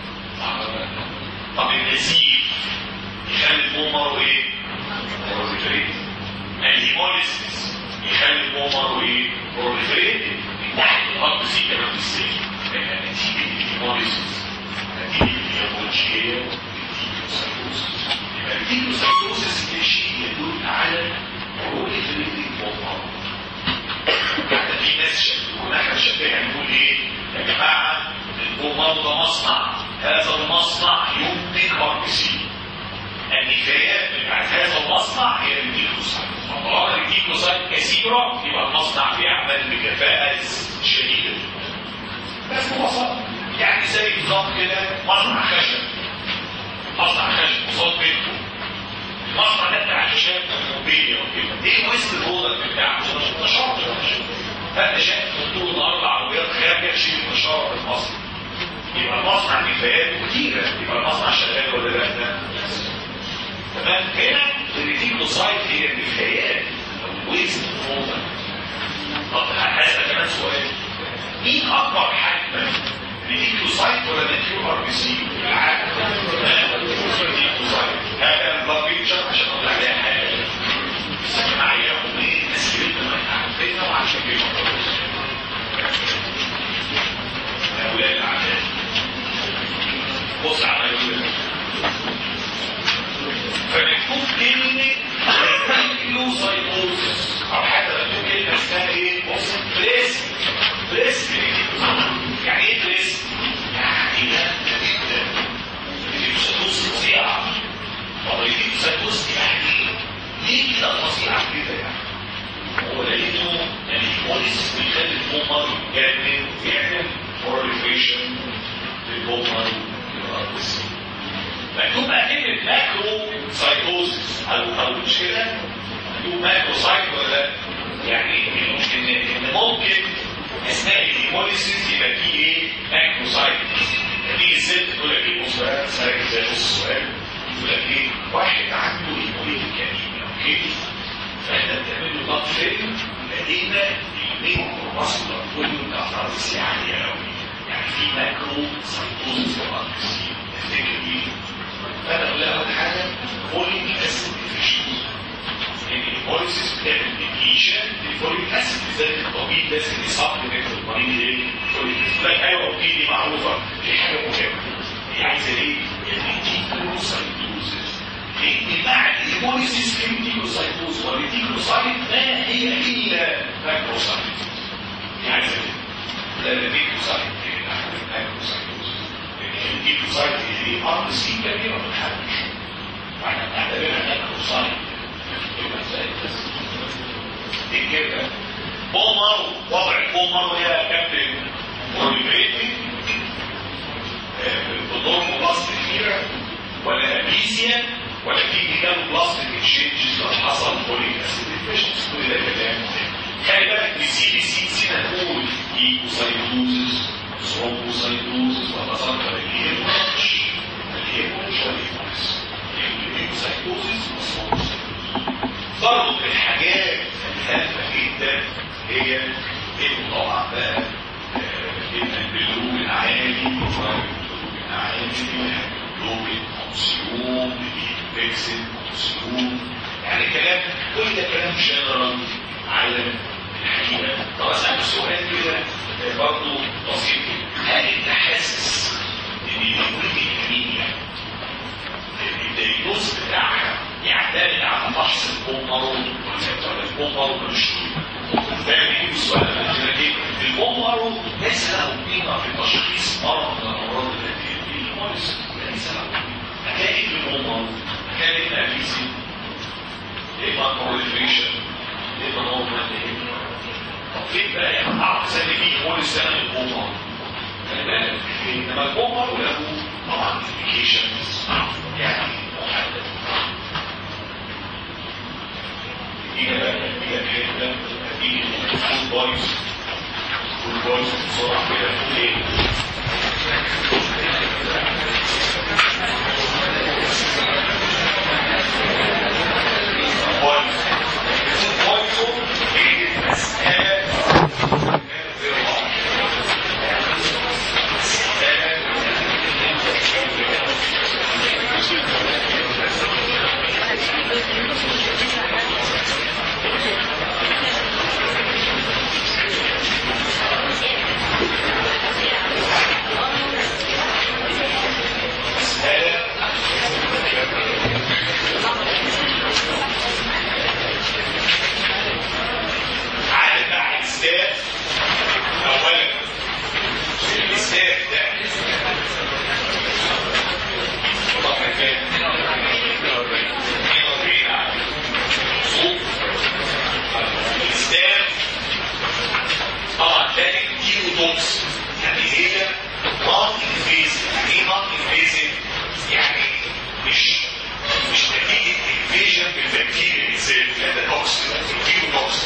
طب النزيف يخلي البومر ايه؟ بروليفريت الهيموليسيس يخلي البومر ايه؟ بروليفريت من ناحيه الار بي سي كمان في السن لكن نتيجه الهيموليسيس نتيجه الهيمولوجيا الديكلوسايتوسس يبقى الديكلوسايتوسس شيء يدل على بروليفريتنج بومر حتى في ناس شافوا احنا شافيها نقول ايه يا جماعه البومر ده مصنع هذا المصنع ينتج ار بي سي النفايات بتاعت هذا المصنع هي الديكلوسايت طالما الديكلوسايت كثيره يبقى المصنع بيعمل بكفاءه شديده بس ببساطه يعني زي بالظبط كده مصنع خشب مصنع خشب قصاد بيته المصنع ده بتاع خشب موبيليا وكده ايه ويست البرودكت بتاعه؟ نشاط فانت شايف طول النهار العربيات خارجه تشيل النشاط في مصر يبقى المصنع كفايات كتيرة يبقى المصنع شغال ولا لا تمام هنا الريتيكلوسايت هي النفايات او ويست موفر طب هذا كمان سؤال مين اكبر حجما ريتيكلوسايت ولا ناتيو ار بي سي العالم ريتيكلوسايت هذا البلاد بيكتشر عشان اطلع عليها حاجه معايا ايه تسكيل ما عارفينها وعشان كده هؤلاء الاعداء بص على فمكتوب كلمة نيوكليوسايتوزس أو حتى مكتوب كلمة اسمها إيه؟ بص بريس بريس يعني إيه بريس؟ يعني لا جدا النيوكليوسايتوزس فظيعة طب النيوكليوسايتوزس يعني ليه كده فظيعة كده يعني؟ هو لقيته يعني البوليس بيخلي البومر يجنن ويعمل proliferation للبومر والسي مكتوب بقى كلمة ماكرو سايكوزس أو أو مش كده مكتوب ماكرو سايك ولا يعني إن إن ممكن أثناء الهيموليسيس يبقى فيه إيه ماكرو سايك تيجي الست تقول لك إيه بص بقى سالك زي نص السؤال يقول لك إيه واحد عنده هيموليتيك أنيميا أوكي فإحنا بنعمل له ضغط فيلم لقينا المين ماسكولار فوليوم بتاع الأرض عالية أوي يعني في ماكرو سايكوزس في الأرض تفتكر إيه فانا اقول اول حاجه فوليك اسيد ديفيشنسي لان البوليسيس بتعمل ديبليشن للفوليك اسيد لذلك الطبيب لازم يسبلمنت المريض ايه؟ فوليك اسيد لك ايوه اوكي دي معروفه دي حاجه مهمه هي عايزه ايه؟ الريتيكولوسايتوزس لان بعد البوليسيس في ريتيكولوسايتوز والريتيكولوسايت ما هي الا ماكروسايت دي عايزه ايه؟ ده الريتيكولوسايت ماكروسايتوز الجيل سايت اللي ارض سي كبيره ما تتحركش واحنا بنعتبرها ماكرو سايت يبقى سايت بس دي كده بومر وضع البومر يا كابتن بوليفيتي بدور بلاستيك كبيره ولا ابيسيا ولا في كام بلاستيك اكشينجز لو حصل فوليك اسيد ديفيشنس كل ده كلام خلي بالك من سي بي سي نسينا نقول ايكوسايتوزس ثرومبوسايتوزس وتذكر الهيموريدج الهيموريدج والهيموريدج الهيموسايتوزس والثرومبوسايتوزس برضه من الحاجات الهامة جدا هي انه طبعا بقى البلوم العالي البلوم العالي البلوم الكونسيوم الانفكسد كونسيوم يعني كلام كل ده كلام جنرال على الحقيقة طب اسألك سؤال كده برضه بسيط هل انت حاسس ان الوجود الانيميا الدياجنوز بتاعها يعتمد على فحص البومر ولا البومر مش فاهم ايه السؤال ده ايه البومر ليس له قيمه في تشخيص مرض من الامراض التي ليس ليس له هتلاقي في البومر هتلاقي في الافيسي اما proliferation اما normal فين بقى يعني اعرف سنة فيه هو السنة البومر خلي بالك انما البومر له طبعا implications يعني محدد هنا بقى هي الحته هتيجي الفول بويز الفول بويز بسرعه كده ايه عدد بقى الإسلاف أولا الإسلاف ده طبعا كان 42 عدد صوت الإسلاف طبعا ده كيلو دوكس يعني هي نون انفيزيف يعني ايه نون انفيزيف يعني مش مش نتيجه انفيجن بالبكتيريا ازاي لا ده توكس كيلو توكس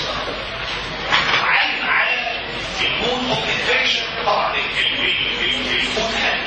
عالم على المود اوف انفكشن طبعا الفود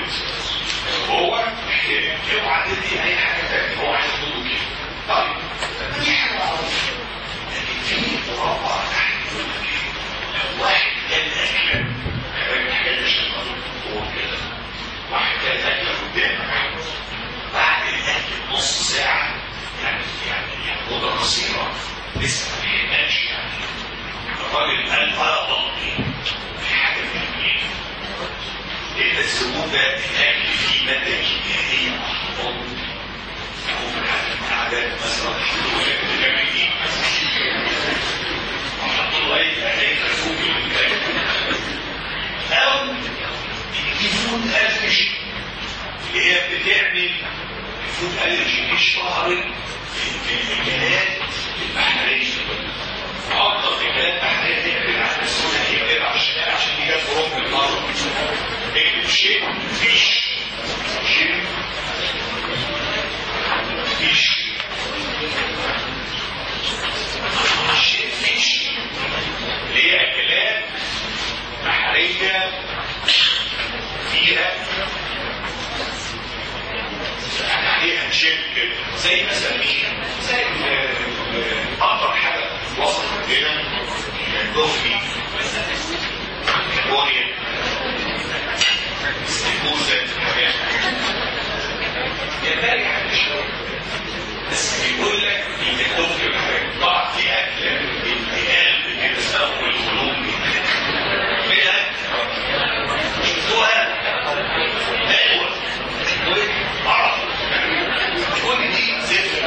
هو اوعى تدي اي حاجه تانية هو عايز يقول كده طيب دي حاجه معروفه لكن في مربع تحت يقول لك ايه واحد كان اكله الحاجات عشان هو كده واحد كان اكله قدامك بعد الاكل نص ساعه يعني يعني يعني مده قصيره لسه ما لحقناش يعني الراجل قال اه بطني في حاجه في البيت لان السموم ده الاكل فيه ماده كيميائيه محفوظه يكون حاجه عادات مثلا جميل وحطوا له اي اي تسوق او في فود الرجي اللي هي بتعمل فود الرجي اشتهرت في الاكلات البحريه افضل اكلات بحريه تعمل على السنه هي كده عشان عشان دي جت في ركن الارض اكتب شيء فيش شيء فيش شيء فيش اللي هي اكلات بحريه فيها يعني عليها شيء كده زي مثلا ايه زي اكتر حاجه وصلت عندنا الدوفي كابوريا استيكوزا حاجات ينبغي حاجه شويه بس بيقول لك ان الدوفي والحاجات طبعا في اكل الانتقال كده اسمها القلوب منها شفتوها ايوه عرف كل دي زفر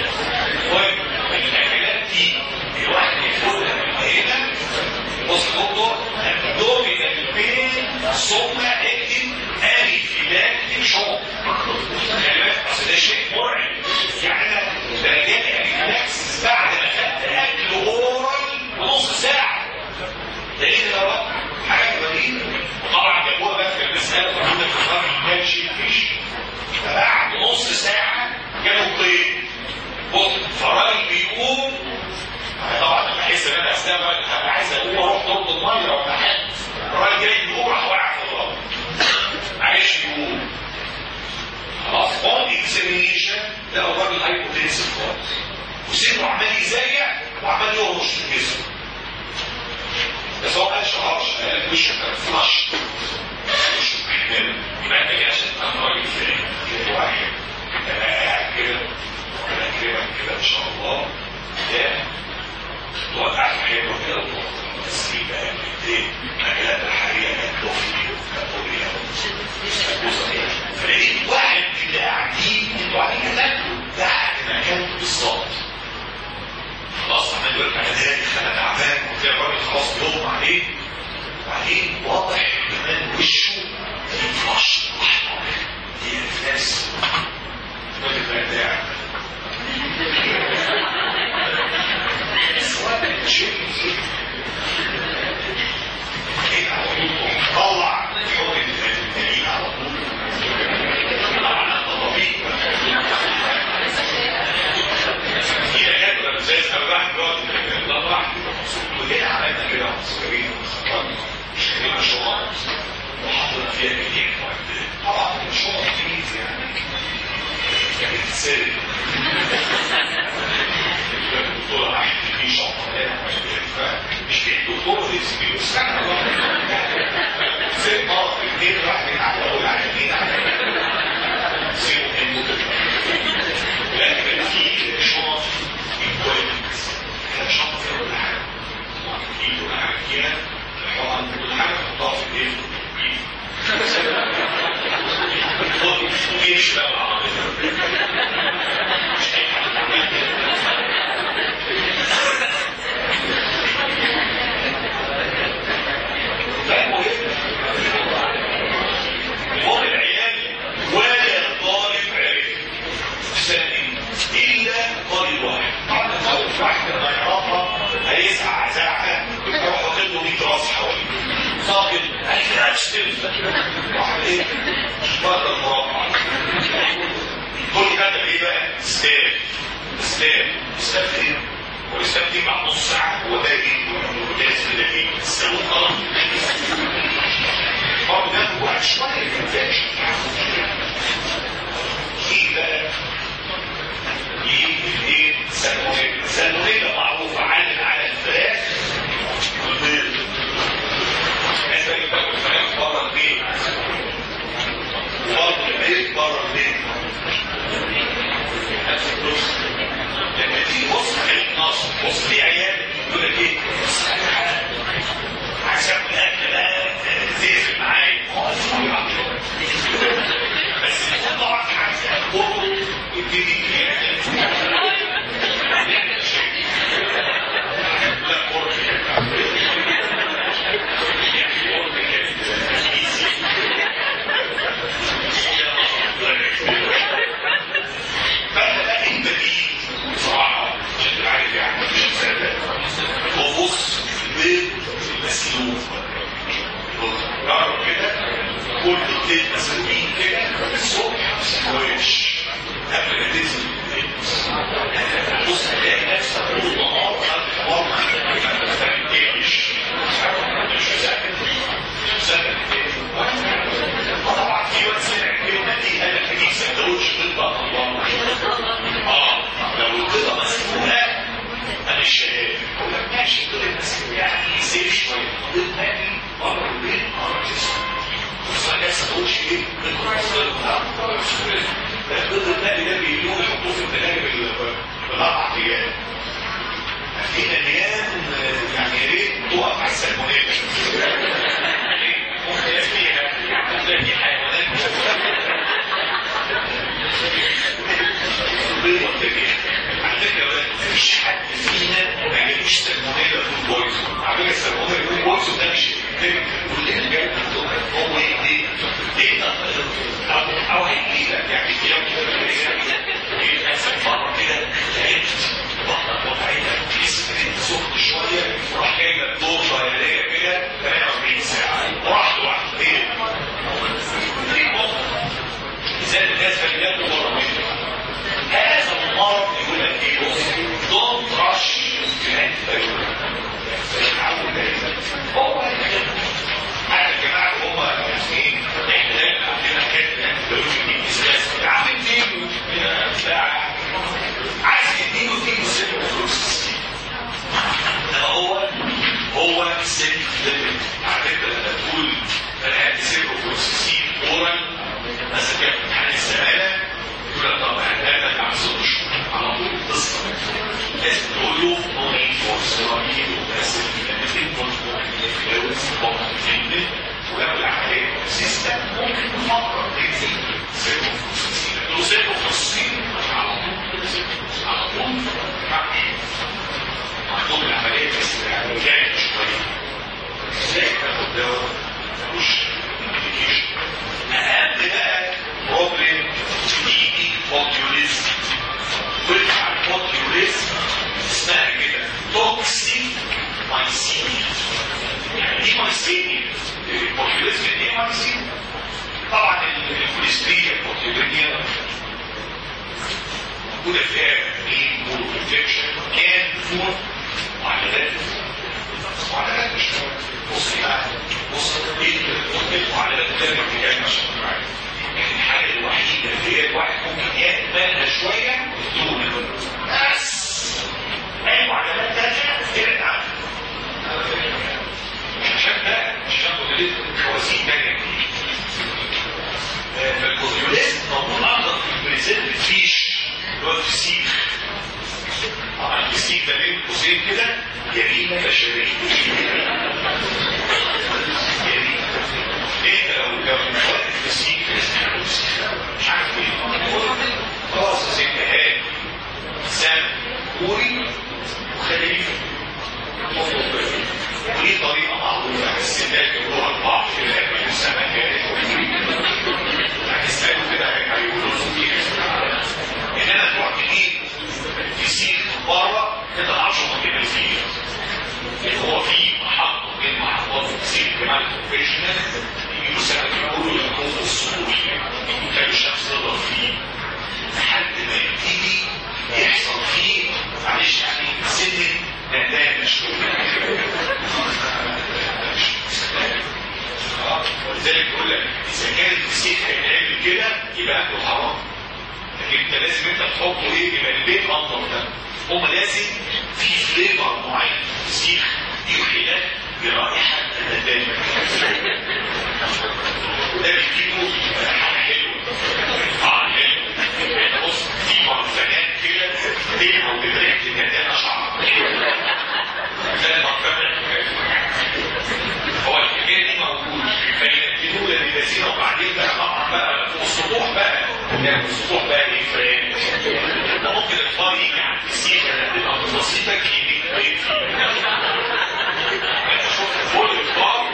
والاكلات دي الواحد ياكلها من هنا بص دكتور الدومي البين ثم اكتب انفلاكتيك شوك خلي بالك اصل ده شيء مرعب يعني انا ده جالي انفلاكسس بعد ما خدت اكل اورال نص ساعه ده ايه ده بقى حاجه غريبه وطبعا جابوها بقى في المساله موجوده في الراجل كان شيء فيش فبعد نص ساعه جابوا طيب بص فالراجل بيقوم طبعا لما احس ان انا استنى انا عايز اقوم اروح ضرب الميه ولا حاجه الراجل جاي يقوم راح واقع في الارض معلش يقوم خلاص اون اكزامينيشن لقوا الراجل هايبوتنسيف خالص وسنه عمال يزيع وعمال يهرش في جسمه بس هو قال شهرش قال وشه كان فلاش وشه محمل يبقى انت كده عشان تبقى راجل في واحد انا قاعد كده وانا اكرمك كده ان شاء الله ده توقع في حيطه كده بس يبقى الاثنين مجالات الحقيقه كانت كابوريا فلقيت واحد من اللي قاعدين انتوا قاعدين هناك ده قاعد مكانه بالظبط خلاص عمال يقول انا داري انا تعبان وتلاقي الراجل خلاص بيغمى عليه وبعدين واضح كمان وشه في فلاش احمر دي انفلاس الراجل بقى قاعد سواء شيء طلع حكم الدليل على طول طبعا الطبيب في حاجات ولا زي السباح دلوقتي طلع كلنا عملنا كده صغيرين مش كلنا شغل وحطينا فيها كتير طبعا الشغل كتير يعني كانت تتسرق الدكتور احمد في شطه مش في الدكتور في السبيل استنى زي مرض الاثنين راح من على اول على الاثنين على زي لكن في شنط كويس كان شنط فيها كل حاجه في كل حاجه كده الحقن كل حاجه تحطها في الايه ويمشي بقى العربية مش اي حاجه المهم العيال ولا طالب عرف سنين الا طالب واحد طبعا طالب واحد لما يعرفها هيسعى زعقه يروح واخد له 100 راس حواليه ساقط هيكتشف واحد ايه بره المربع كل كتب ايه بقى ستاف ستاف ستاف ايه والستاف دي بعد نص ساعه هو ده ايه وده ده ايه السلوك غلط برضه بياخد وقت شويه في الانفكشن ايه بقى ايه سالمونيلا سالمونيلا معروف عالم على الفراخ والبيض انت بتاكل فراخ بره البيت وبرضه البيت بره البيت نفس الفلوس لما تيجي بص على النصر بص في عيال يقول لك ايه بص على حاجه عايز اكل اكل بقى تقفل معايا بس طبعا عايز اكل يبتدي فأنا انت دي بصراحة عشان تبقى عارف يعني مش مصدق وبص البيض المسلوق جرب كده كل البيض مسلوقين كده الصبح سندوتش قبل ما تنزل البيت بص هتلاقي نفسك طول النهار خدت حوار ما تنتهيش مش مسافر مش مسافر طبعا في وقت سمع الكلمه دي قال لك هجيب سندوتش بيض بقى الله اه لو البيضه مسلوقه انا مش اقول لك ماشي البيض المسلوق يعني سيب شويه بيض تاني بره البيت بره الجسم بص على سندوتش ايه؟ البيض الثاني ده بيجيبوه يحطوه في الثلاجه بالاربع ايام فينا ايام يعني يا ريت تقف على السلمونيلا ممكن فيها ممكن في حيوانات بيضة كبيرة على فكرة بقى مفيش حد فينا ما جالوش سلمونيلا فود بويزون على فكرة السلمونيلا فود بويزون ده مش كلنا جاي هو ايه ايه ايه او او هيجي لك يعني في يوم كده ايه اسف مرة كده تعبت بطنك وجعتك جسمك سخن شوية وراح جاي لك دور ليلية كده 48 ساعة وراح لوحده ايه؟ ايه ممكن زي الناس اللي جابوا بره منه هذا المرض يقول لك ايه بص دونت رش هو انا الجماعه اللي هم يعني احنا دايما عندنا حته لوجيك اساس عامل فين بتاع عايز تديله تديله سن فلوس انما هو هو سن ليميت على فكره لما تقول انا عندي سن فلوس اورال مثلا كان امتحان الزماله يقول لك طب هذا بعد ست شهور على طول تصل لازم تقول له نو نيد فور سيراميد وبس كلمتين برضه يتجوز بطن جلد ولو العمليه سيستم ممكن نفكر تنزل سيرو خصوصي لو سيرو خصوصي على طول على طول عندهم العمليه بس جايه شويه ازاي تاخد دواء ملوش ابلكيشن اهم بقى بروبلم تيجي بوبيوليزم وارجع البوبيوليزم اسمها كده توكسيك مايسينيا يعني ايه مايسينيا؟ البوبيوليزم ايه مايسينيا؟ طبعا الكوليستريا البوبيولينيا موجودة فيها مين مول انفكشن كان فور معلقات معلقات مش بص بقى بص ايه معلقات تانية في كام عشان معايا الحاجة الوحيدة اللي هي الواحد ممكن ياخد بالها شوية دون بس اي معلقات تانية ابعد عنها مش عشان ده مش عشان كل خوازيق تانية كتير فالكوريوليست موجود اكتر في البريزنت فيش اللي هو الفسيخ طبعا الفسيخ ده بين قوسين كده جريمه بشريه جريمه انت لو لو وقت الفسيخ مش عارف ايه خلاص ست هاني سام كوري وخليفه ودي طريقه معروفه الستات يقولوها لبعض في الاكل والسمكات هتسالوا كده هيقولوا فيها ان انا تروح تجيب فسيخ بره انت ما تعرفش هو كده فيه اللي هو فيه محطه بين محطه كده يبقى اكله حرام لكن انت لازم انت تحطه ايه يبقى البيت انضف ده هم لازم في فليفر معين في الفسيخ يوحي لك برائحه الندامه ده بيجيبه حاجه حلوه طعم حلو يعني بص في برفانات كده تنهى وبتريح الندامه شعر زي البرفانات هو الحكايه دي موجود فينزلوا للذين وبعدين بقى طبعا بقى فوق السطوح بقى يعني السطوح بقى ايه فران ده ممكن الفار يجي على الفسيخ تبقى بسيطه كيميك بيت كل الفار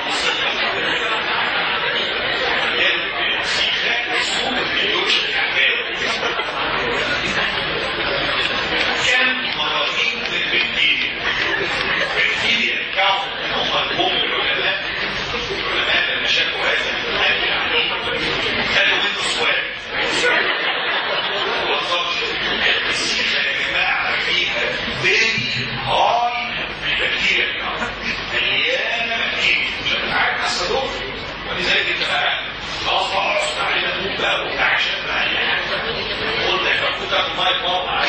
كان مراهيب من البكتيريا البكتيريا كانوا هم الام العلماء العلماء لما شافوا هذا الاكل عليه قالوا منه سؤال وصلت الفسيخه يا جماعه فيها فيري هاي البكتيريا مليانه بكتيريا مش عارف اصلا ولذلك انت بقى خلاص بقى عصر علينا نموت بقى وبتاع عشان بقى اي حاجه قلت يا فوت تاخد ميه مره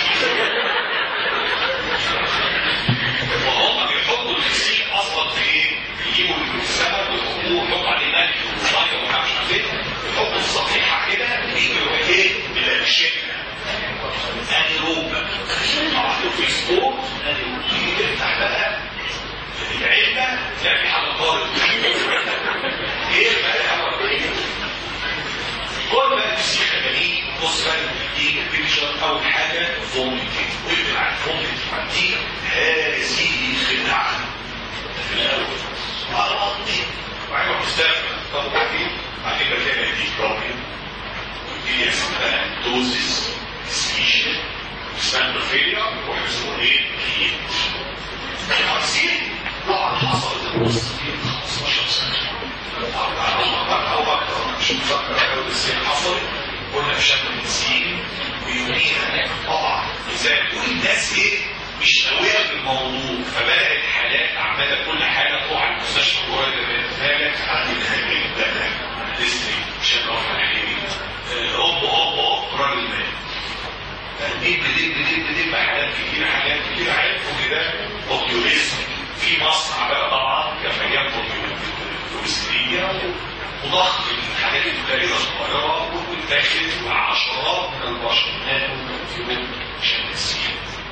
وهم بيحطوا الفسيخ اصلا في ايه؟ يجيبوا السمك ويحطوه ويحطوا عليه ملح وميه ومش عارف ايه يحطوا الصفيحه كده يجوا ايه؟ بالشكل انيروبا عملوا في سبوت انيروبا تيجي تفتح بقى العلبه تلاقي في حاجه طارت ايه بقى هو كل بقى الفسيخ جميل بص بقى بيديك البيكتشر اول حاجه فوميتنج واكتب على الفوميتنج دي هذه خدعه في الاول مرضي وبعدين رحت استغفر طب وبعدين بعدين بقى كده يديك بروبلم ويديك اسمها دوزز سبيشال ستاندر فيلير ويحسبوا ايه؟ كيت عارفين طبعا حصلت القصه دي 15 سنه او اكثر مش متذكر قوي بس هي حصلت قلنا في شكل التسجيل ويوميها طبعا ازاي تقول الناس ايه مش قويه في الموضوع فبدات حالات عماله كل حاجه تروح على المستشفى قريب بالنسبه لك عندي الهجين ده ديستري عشان رفع الحليمي اوب اوب اوب راجل مات دب دب دب دب حاجات كتير حاجات كتير عرفوا كده اوبيوليزم في مصنع بقى طبعا كان مليان فلوسية وضخ الحاجات الكبيرة الصغيرة وتاخد وعشرات من البشر ماتوا في يوم عشان تسير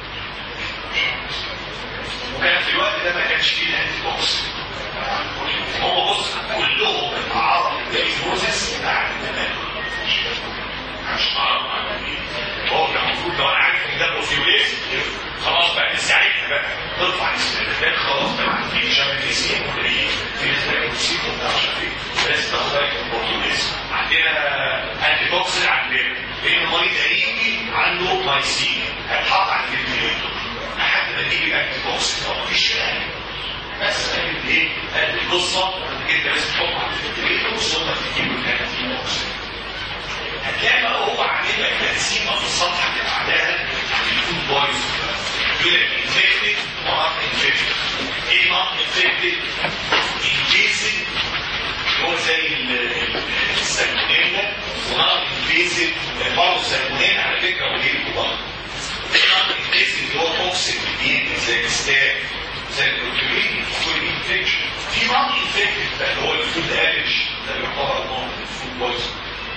وكان في الوقت ده ما كانش فيه الانتي بوكس هو بص كلهم اعراض الدايجنوزس بتاع التمام مش تعرف هو كان المفروض لو انا عارف ان ده بروفيوليز خلاص بقى ساعتها بقى ترفع الاستعدادات خلاص بقى في شبكه تيسير في في نسبه تيسير وبتاع مش عارف ايه لازم تاخد بالك من البروفيوليز عندنا انتي توكسين عندنا لان المريض هيجي عنده مايسين هيتحط على الفنتيليتور لحد ما تيجي الانتي توكسين هو مفيش كلام بس قالت ايه؟ قالت القصه انك انت لازم تحط على الفنتيليتور ثم تجيب الانتي توكسين هتلاقي بقى هو عامل لك تقسيمه في الصفحه اللي بعدها الفود بويز يقول لك انفكتد ونوت انفكتد ايه نوت انفكتد؟ انفيسد هو زي السالمونيلا ونوت انفيسد برضه السالمونيلا على فكره وليه برضه نوت انفيسد اللي هو توكسيك جديد زي الستاف زي البروتين كل انفكشن في نوت انفكتد بقى اللي هو الفود الرج ده يعتبر نوع من الفود بويز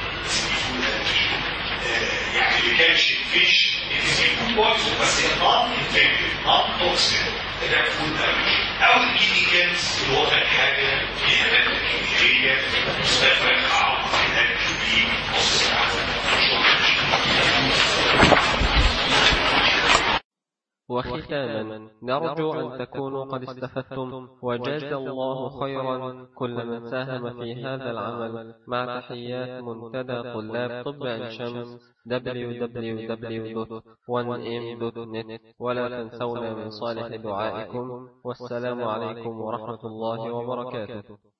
يعني اللي كانش فيش السيفود بويزن بس نون انفكتيف نون توكسيك ده فود او الكيميكالز اللي هو كان حاجه فيها ماده كيميائيه مستفرغ او هناك في نص ساعه وختاما نرجو أن تكونوا قد استفدتم وجاز الله خيرا كل من ساهم في هذا العمل مع تحيات منتدى طلاب طب عين شمس www.1m.net ولا تنسونا من صالح دعائكم والسلام عليكم ورحمة الله وبركاته